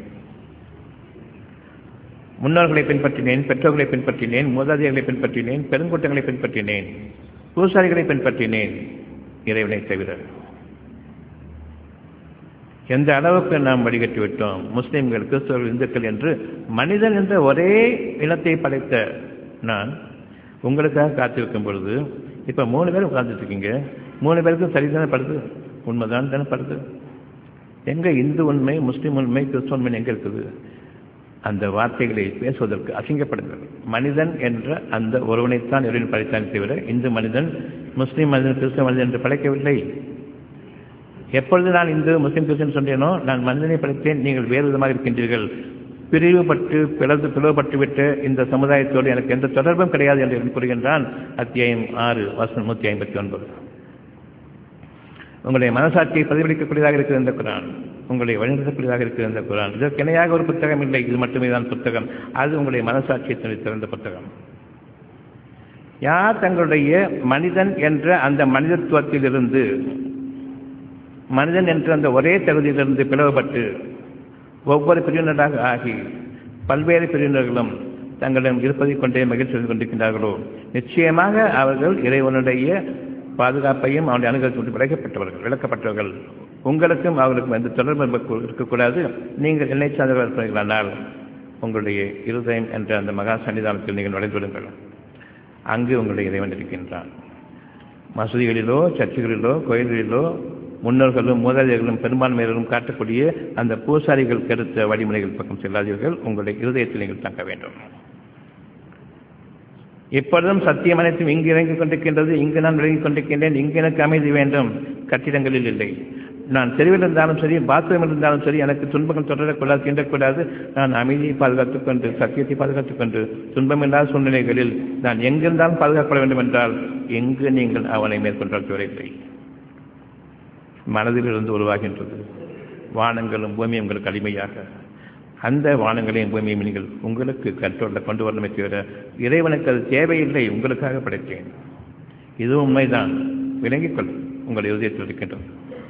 முன்னோர்களை பின்பற்றினேன் பெற்றோர்களை பின்பற்றினேன் மூதாதையர்களை பின்பற்றினேன் பெருங்கூட்டங்களை பின்பற்றினேன் பூசாரிகளை பின்பற்றினேன் இறைவனை தவிர எந்த அளவுக்கு நாம் வடிகட்டி விட்டோம் முஸ்லிம்கள் கிறிஸ்தவர்கள் இந்துக்கள் என்று மனிதன் என்ற ஒரே இனத்தை படைத்த நான் உங்களுக்காக காத்திருக்கும் பொழுது இப்போ மூணு பேர் உட்கார்ந்துட்டு இருக்கீங்க மூணு பேருக்கும் சரிதானே படுது உண்மைதான் தானே படுது எங்க இந்து உண்மை முஸ்லீம் உண்மை கிறிஸ்தவ உண்மை எங்க இருக்குது அந்த வார்த்தைகளை பேசுவதற்கு அசிங்கப்படுகிறது மனிதன் என்ற அந்த ஒருவனைத்தான் இறைவன் படைத்தான் தவிர இந்து மனிதன் முஸ்லீம் மனிதன் கிறிஸ்தவ மனிதன் என்று படைக்கவில்லை எப்பொழுது நான் இந்து முஸ்லீம் கிறிஸ்டின் சொன்னேனோ நான் மனிதனை படைத்தேன் நீங்கள் வேறு விதமாக இருக்கின்றீர்கள் பிரிவுபட்டு பிளவு பிளவுபட்டு விட்ட இந்த சமுதாயத்தோடு எனக்கு எந்த தொடர்பும் கிடையாது என்று கூறுகின்றான் அத்தியாயம் ஆறு வசனம் நூற்றி ஐம்பத்தி ஒன்பது உங்களுடைய மனசாட்சியை பிரதிபலிக்கக்கூடியதாக இருக்கிற இந்த குரான் உங்களை வழிநடத்தக்கூடியதாக இருக்கிற இந்த குரான் இதற்கு இணையாக ஒரு புத்தகம் இல்லை இது மட்டுமே தான் புத்தகம் அது உங்களுடைய மனசாட்சியை திறந்த புத்தகம் யார் தங்களுடைய மனிதன் என்ற அந்த மனிதத்துவத்திலிருந்து மனிதன் என்ற அந்த ஒரே தகுதியிலிருந்து பிளவுபட்டு ஒவ்வொரு பிரிவினராக ஆகி பல்வேறு பிரிவினர்களும் தங்களிடம் இருப்பதை கொண்டே மகிழ்ச்சி செய்து கொண்டிருக்கின்றார்களோ நிச்சயமாக அவர்கள் இறைவனுடைய பாதுகாப்பையும் அவனுடைய அணுகல் விளக்கப்பட்டவர்கள் விளக்கப்பட்டவர்கள் உங்களுக்கும் அவர்களுக்கும் எந்த தொடர்பு இருக்கக்கூடாது நீங்கள் என்னை சார்ந்தவர்கள் இருப்பீர்களானால் உங்களுடைய இருதயம் என்ற அந்த மகா சன்னிதானத்தில் நீங்கள் நுழைந்துவிடுங்கள் அங்கு உங்களுடைய இறைவன் இருக்கின்றான் மசூதிகளிலோ சர்ச்சுகளிலோ கோயில்களிலோ முன்னோர்களும் மூதாதையர்களும் பெரும்பான்மையர்களும் காட்டக்கூடிய அந்த பூசாரிகள் கருத்த வழிமுறைகள் பக்கம் செல்லாதீர்கள் உங்களுடைய இருதயத்தில் நீங்கள் தங்க வேண்டும் இப்பொழுதும் சத்தியம் அனைத்தும் இங்கு இறங்கிக் கொண்டிருக்கின்றது இங்கு நான் விளங்கிக் கொண்டிருக்கின்றேன் இங்கு எனக்கு அமைதி வேண்டும் கட்டிடங்களில் இல்லை நான் தெருவில் இருந்தாலும் சரி பாத்ரூமில் இருந்தாலும் சரி எனக்கு துன்பங்கள் தொடரக்கூடாது கிண்டக்கூடாது நான் அமைதியை பாதுகாத்துக் கொண்டு சத்தியத்தை பாதுகாத்துக் கொண்டு துன்பமில்லாத சூழ்நிலைகளில் நான் எங்கிருந்தாலும் பாதுகாக்கப்பட வேண்டும் என்றால் எங்கு நீங்கள் அவனை மேற்கொண்டால் துறையில்லை மனதிலிருந்து உருவாகின்றது வானங்களும் பூமியும் உங்களுக்கு அடிமையாக அந்த வானங்களையும் பூமியும் நீங்கள் உங்களுக்கு கண்ட்ரோலில் கொண்டு வரணுமே தவிர இறைவனுக்கு அது தேவையில்லை உங்களுக்காக படைத்தேன் இது உண்மைதான் விளங்கிக் கொள் உங்கள் இதயத்தில் இருக்கின்றது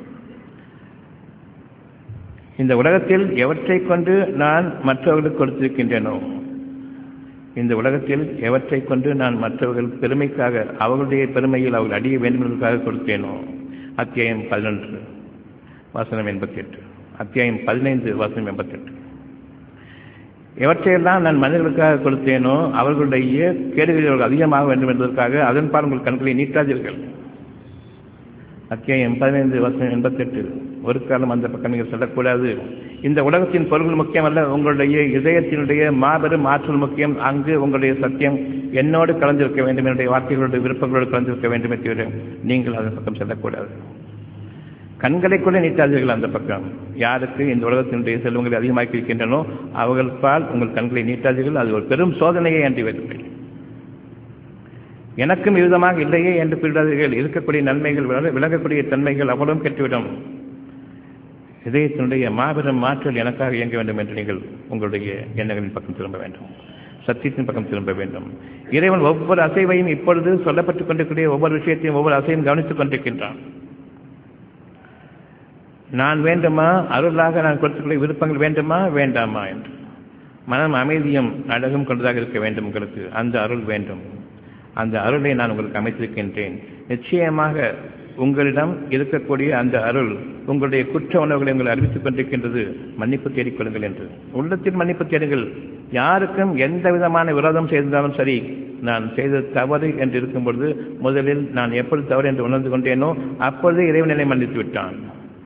இந்த உலகத்தில் எவற்றை கொண்டு நான் மற்றவர்களுக்கு கொடுத்திருக்கின்றேனோ இந்த உலகத்தில் எவற்றை கொண்டு நான் மற்றவர்கள் பெருமைக்காக அவர்களுடைய பெருமையில் அவர்கள் அடிய வேண்டும் என்பதற்காக கொடுத்தேனோ அத்தியாயம் பதினொன்று வசனம் எண்பத்தி எட்டு அத்தியாயம் பதினைந்து வசனம் எண்பத்தி எட்டு எவற்றையெல்லாம் நான் மனிதர்களுக்காக கொடுத்தேனோ அவர்களுடைய கேடுகளில் அவர்கள் அதிகமாக வேண்டும் என்பதற்காக அதன்பால் உங்கள் கண்களை நீட்டாதீர்கள் அத்தியாயம் பதினைந்து வருஷம் எண்பத்தெட்டு ஒரு காலம் அந்த பக்கம் நீங்கள் செல்லக்கூடாது இந்த உலகத்தின் பொருள் முக்கியமல்ல உங்களுடைய இதயத்தினுடைய மாபெரும் ஆற்றல் முக்கியம் அங்கு உங்களுடைய சத்தியம் என்னோடு கலந்திருக்க வேண்டும் என்னுடைய வார்த்தைகளோடு விருப்பங்களோடு கலந்திருக்க வேண்டுமே தவிர நீங்கள் அந்த பக்கம் செல்லக்கூடாது கண்களை கூட நீட்டாதீர்கள் அந்த பக்கம் யாருக்கு இந்த உலகத்தினுடைய செல்வங்களை அதிகமாக்கி இருக்கின்றனோ அவர்கள் பால் உங்கள் கண்களை நீட்டாதீர்கள் அது ஒரு பெரும் சோதனையை அன்றி வருங்கள் எனக்கும் விதமாக இல்லையே என்று குறிப்பிடாதீர்கள் இருக்கக்கூடிய நன்மைகள் விளங்கக்கூடிய தன்மைகள் அவ்வளவும் கெட்டுவிடும் இதயத்தினுடைய மாபெரும் மாற்றல் எனக்காக இயங்க வேண்டும் என்று நீங்கள் உங்களுடைய எண்ணங்களின் பக்கம் திரும்ப வேண்டும் சத்தியத்தின் பக்கம் திரும்ப வேண்டும் இறைவன் ஒவ்வொரு அசைவையும் இப்பொழுது சொல்லப்பட்டுக் கொண்டிருக்கிற ஒவ்வொரு விஷயத்தையும் ஒவ்வொரு அசையும் கவனித்துக் கொண்டிருக்கின்றான் நான் வேண்டுமா அருளாக நான் கொடுத்துக்கூடிய விருப்பங்கள் வேண்டுமா வேண்டாமா என்று மனம் அமைதியும் அழகும் கொண்டதாக இருக்க வேண்டும் உங்களுக்கு அந்த அருள் வேண்டும் அந்த அருளை நான் உங்களுக்கு அமைத்திருக்கின்றேன் நிச்சயமாக உங்களிடம் இருக்கக்கூடிய அந்த அருள் உங்களுடைய குற்ற உணவுகளை உங்களை அறிவித்துக் கொண்டிருக்கின்றது மன்னிப்பு தேடிக்கொள்ளுங்கள் என்று உள்ளத்தில் மன்னிப்பு தேடுங்கள் யாருக்கும் எந்த விதமான விரோதம் செய்திருந்தாலும் சரி நான் செய்தது தவறு என்று இருக்கும் பொழுது முதலில் நான் எப்பொழுது தவறு என்று உணர்ந்து கொண்டேனோ அப்பொழுதே இறைவனை மன்னித்து விட்டான்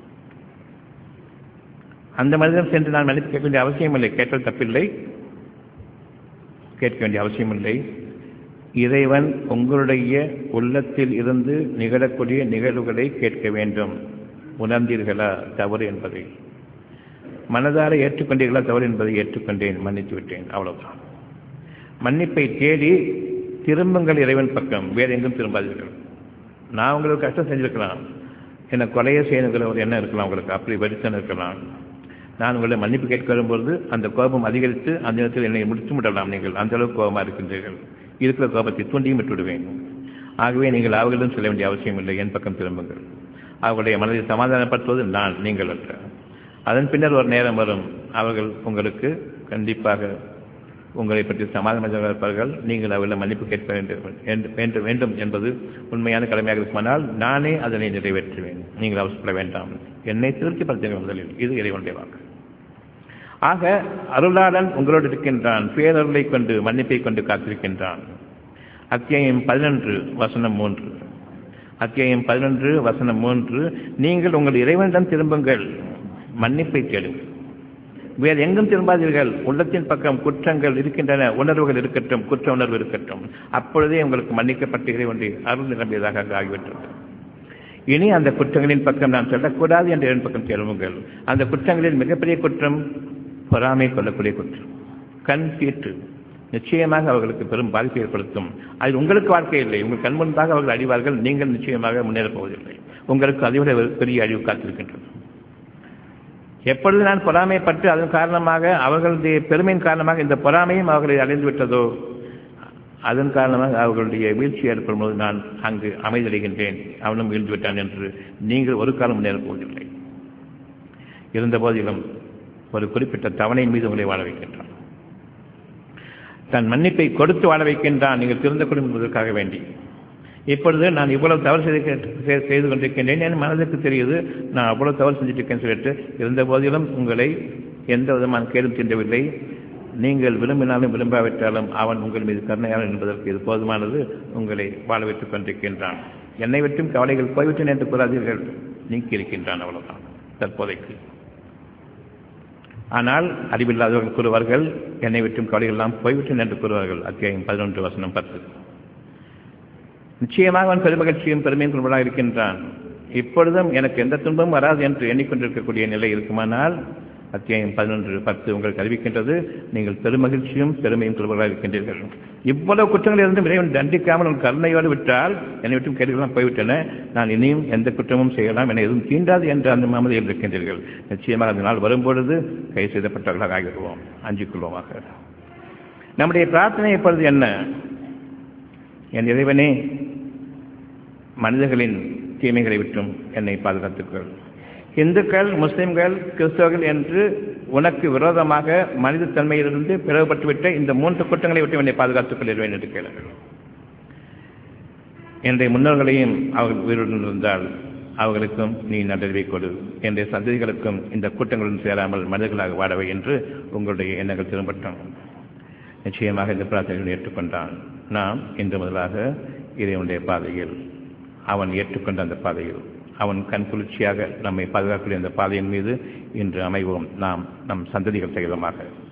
அந்த மனிதன் சென்று நான் மன்னிப்பு கேட்க வேண்டிய அவசியம் இல்லை கேட்டல் தப்பில்லை கேட்க வேண்டிய அவசியம் இல்லை இறைவன் உங்களுடைய உள்ளத்தில் இருந்து நிகழக்கூடிய நிகழ்வுகளை கேட்க வேண்டும் உணர்ந்தீர்களா தவறு என்பதை மனதார ஏற்றுக்கொண்டீர்களா தவறு என்பதை ஏற்றுக்கொண்டேன் மன்னித்து விட்டேன் அவ்வளவுதான் மன்னிப்பை தேடி திரும்புங்கள் இறைவன் பக்கம் வேறு எங்கும் திரும்பாதீர்கள் நான் உங்களுக்கு கஷ்டம் செஞ்சிருக்கலாம் என்னை கொலையை செய்யணுங்கிற ஒரு எண்ணம் இருக்கலாம் உங்களுக்கு அப்படி வரிசன் இருக்கலாம் நான் உங்களை மன்னிப்பு கேட்க வரும்பொழுது அந்த கோபம் அதிகரித்து அந்த நேரத்தில் என்னை முடித்து விடலாம் நீங்கள் அந்த அளவுக்கு கோபமாக இருக்கின்றீர்கள் இருக்கிற கோபத்தை தூண்டியும் விட்டுவிடுவேன் ஆகவே நீங்கள் அவர்களிடம் சொல்ல வேண்டிய அவசியம் இல்லை என் பக்கம் திரும்புங்கள் அவர்களுடைய மனதை சமாதானப்படுத்துவது நான் நீங்கள் அல்ல அதன் பின்னர் ஒரு நேரம் வரும் அவர்கள் உங்களுக்கு கண்டிப்பாக உங்களை பற்றி சமாதானமாக இருப்பார்கள் நீங்கள் அவர்களிடம் மன்னிப்பு கேட்க வேண்டும் வேண்டும் வேண்டும் என்பது உண்மையான கடமையாக இருக்குமானால் நானே அதனை நிறைவேற்றுவேன் நீங்கள் அவசரப்பட வேண்டாம் என்னை திருப்திப்படுத்துங்கள் முதலில் இது இறைவனுடைய வாக்கு ஆக அருளாளன் உங்களோடு இருக்கின்றான் பேரருளை கொண்டு மன்னிப்பை கொண்டு காத்திருக்கின்றான் அத்தியாயம் பதினொன்று வசனம் மூன்று அத்தியாயம் பதினொன்று வசனம் மூன்று நீங்கள் உங்கள் இறைவனிடம் திரும்புங்கள் மன்னிப்பை தேடுங்கள் வேறு எங்கும் திரும்பாதீர்கள் உள்ளத்தின் பக்கம் குற்றங்கள் இருக்கின்றன உணர்வுகள் இருக்கட்டும் குற்ற உணர்வு இருக்கட்டும் அப்பொழுதே உங்களுக்கு மன்னிக்கப்பட்ட இறைவனுடைய அருள் நிரம்பியதாக ஆகிவிட்டது இனி அந்த குற்றங்களின் பக்கம் நான் சொல்லக்கூடாது என்ற என் பக்கம் திரும்புங்கள் அந்த குற்றங்களில் மிகப்பெரிய குற்றம் பொறாமை கொள்ளக்கூடிய குற்றம் கண் தீட்டு நிச்சயமாக அவர்களுக்கு பெரும் பாதிப்பை ஏற்படுத்தும் அதில் உங்களுக்கு வாழ்க்கை இல்லை உங்கள் கண் முன்பாக அவர்கள் அழிவார்கள் நீங்கள் நிச்சயமாக முன்னேறப் போவதில்லை உங்களுக்கு அதைவிட பெரிய அழிவு காத்திருக்கின்றது எப்பொழுது நான் பொறாமைப்பட்டு அதன் காரணமாக அவர்களுடைய பெருமையின் காரணமாக இந்த பொறாமையும் அவர்களை அடைந்து விட்டதோ அதன் காரணமாக அவர்களுடைய வீழ்ச்சி ஏற்படும் போது நான் அங்கு அமைதியடைகின்றேன் அவனும் வீழ்ந்து விட்டான் என்று நீங்கள் ஒரு காலம் முன்னேறப் போவதில்லை இருந்த போதிலும் ஒரு குறிப்பிட்ட தவணையின் மீது உங்களை வாழ வைக்கின்றான் தன் மன்னிப்பை கொடுத்து வாழ வைக்கின்றான் நீங்கள் திருந்த என்பதற்காக வேண்டி இப்பொழுது நான் இவ்வளவு தவறு செய்து செய்து கொண்டிருக்கின்றேன் என் மனதுக்கு தெரியுது நான் அவ்வளவு தவறு செஞ்சுட்டு சொல்லிட்டு இருந்த போதிலும் உங்களை எந்த விதமான கேடும் தீண்டவில்லை நீங்கள் விரும்பினாலும் விரும்பாவிட்டாலும் அவன் உங்கள் மீது கருணையாளன் என்பதற்கு இது போதுமானது உங்களை வாழ வைத்துக் கொண்டிருக்கின்றான் என்னை விட்டும் கவலைகள் போய்விட்டேன் என்று கூறாதீர்கள் நீக்கி இருக்கின்றான் அவ்வளவுதான் தற்போதைக்கு ஆனால் அறிவில்லாதவர்கள் கூறுவார்கள் என்னை விட்டும் கவலைகள் எல்லாம் போய்விட்டேன் என்று கூறுவார்கள் அத்தியாயம் பதினொன்று வசனம் பத்து நிச்சயமாக அவன் பெருமகிழ்ச்சியும் பெருமையும் கொள்வதாக இருக்கின்றான் இப்பொழுதும் எனக்கு எந்த துன்பமும் வராது என்று எண்ணிக்கொண்டிருக்கக்கூடிய நிலை இருக்குமானால் அத்தியாயம் பதினொன்று பத்து உங்களுக்கு அறிவிக்கின்றது நீங்கள் பெருமகிழ்ச்சியும் பெருமையும் கொள்வதாக இருக்கின்றீர்கள் இவ்வளவு குற்றங்கள் இருந்தும் இறைவன் தண்டிக்காமல் உங்கள் கருணையோடு விட்டால் என்னை விட்டும் கேடுகளாம் போய்விட்டன நான் இனியும் எந்த குற்றமும் செய்யலாம் என எதுவும் தீண்டாது என்று அந்த மமதையில் இருக்கின்றீர்கள் நிச்சயமாக அந்த நாள் வரும்பொழுது கை செய்தப்பட்டவர்களாக ஆகிவிடுவோம் அஞ்சிக் கொள்வோமாக நம்முடைய பிரார்த்தனை இப்பொழுது என்ன என் இறைவனே மனிதர்களின் தீமைகளை விட்டும் என்னை பாதுகாத்துக்கள் இந்துக்கள் முஸ்லிம்கள் கிறிஸ்தவர்கள் என்று உனக்கு விரோதமாக மனித தன்மையிலிருந்து பிளவுபட்டுவிட்ட இந்த மூன்று குற்றங்களை விட்டு என்னை பாதுகாத்துக் கொள்கிறேன் என்று கேளுங்கள் என்னுடைய முன்னோர்களையும் அவர்கள் உயிருடன் இருந்தால் அவர்களுக்கும் நீ நன்றறிவை கொடு என்னுடைய சந்ததிகளுக்கும் இந்த கூட்டங்களுடன் சேராமல் மனிதர்களாக வாடவை என்று உங்களுடைய எண்ணங்கள் திரும்பட்டும் நிச்சயமாக இந்த பிரார்த்தனைகளை ஏற்றுக்கொண்டான் நாம் இன்று முதலாக இறைவனுடைய பாதையில் அவன் ஏற்றுக்கொண்ட அந்த பாதையில் அவன் கண் குளிர்ச்சியாக நம்மை பாதுகாக்கக்கூடிய அந்த பாதையின் மீது இன்று அமைவோம் நாம் நம் சந்ததிகள் சகிதமாக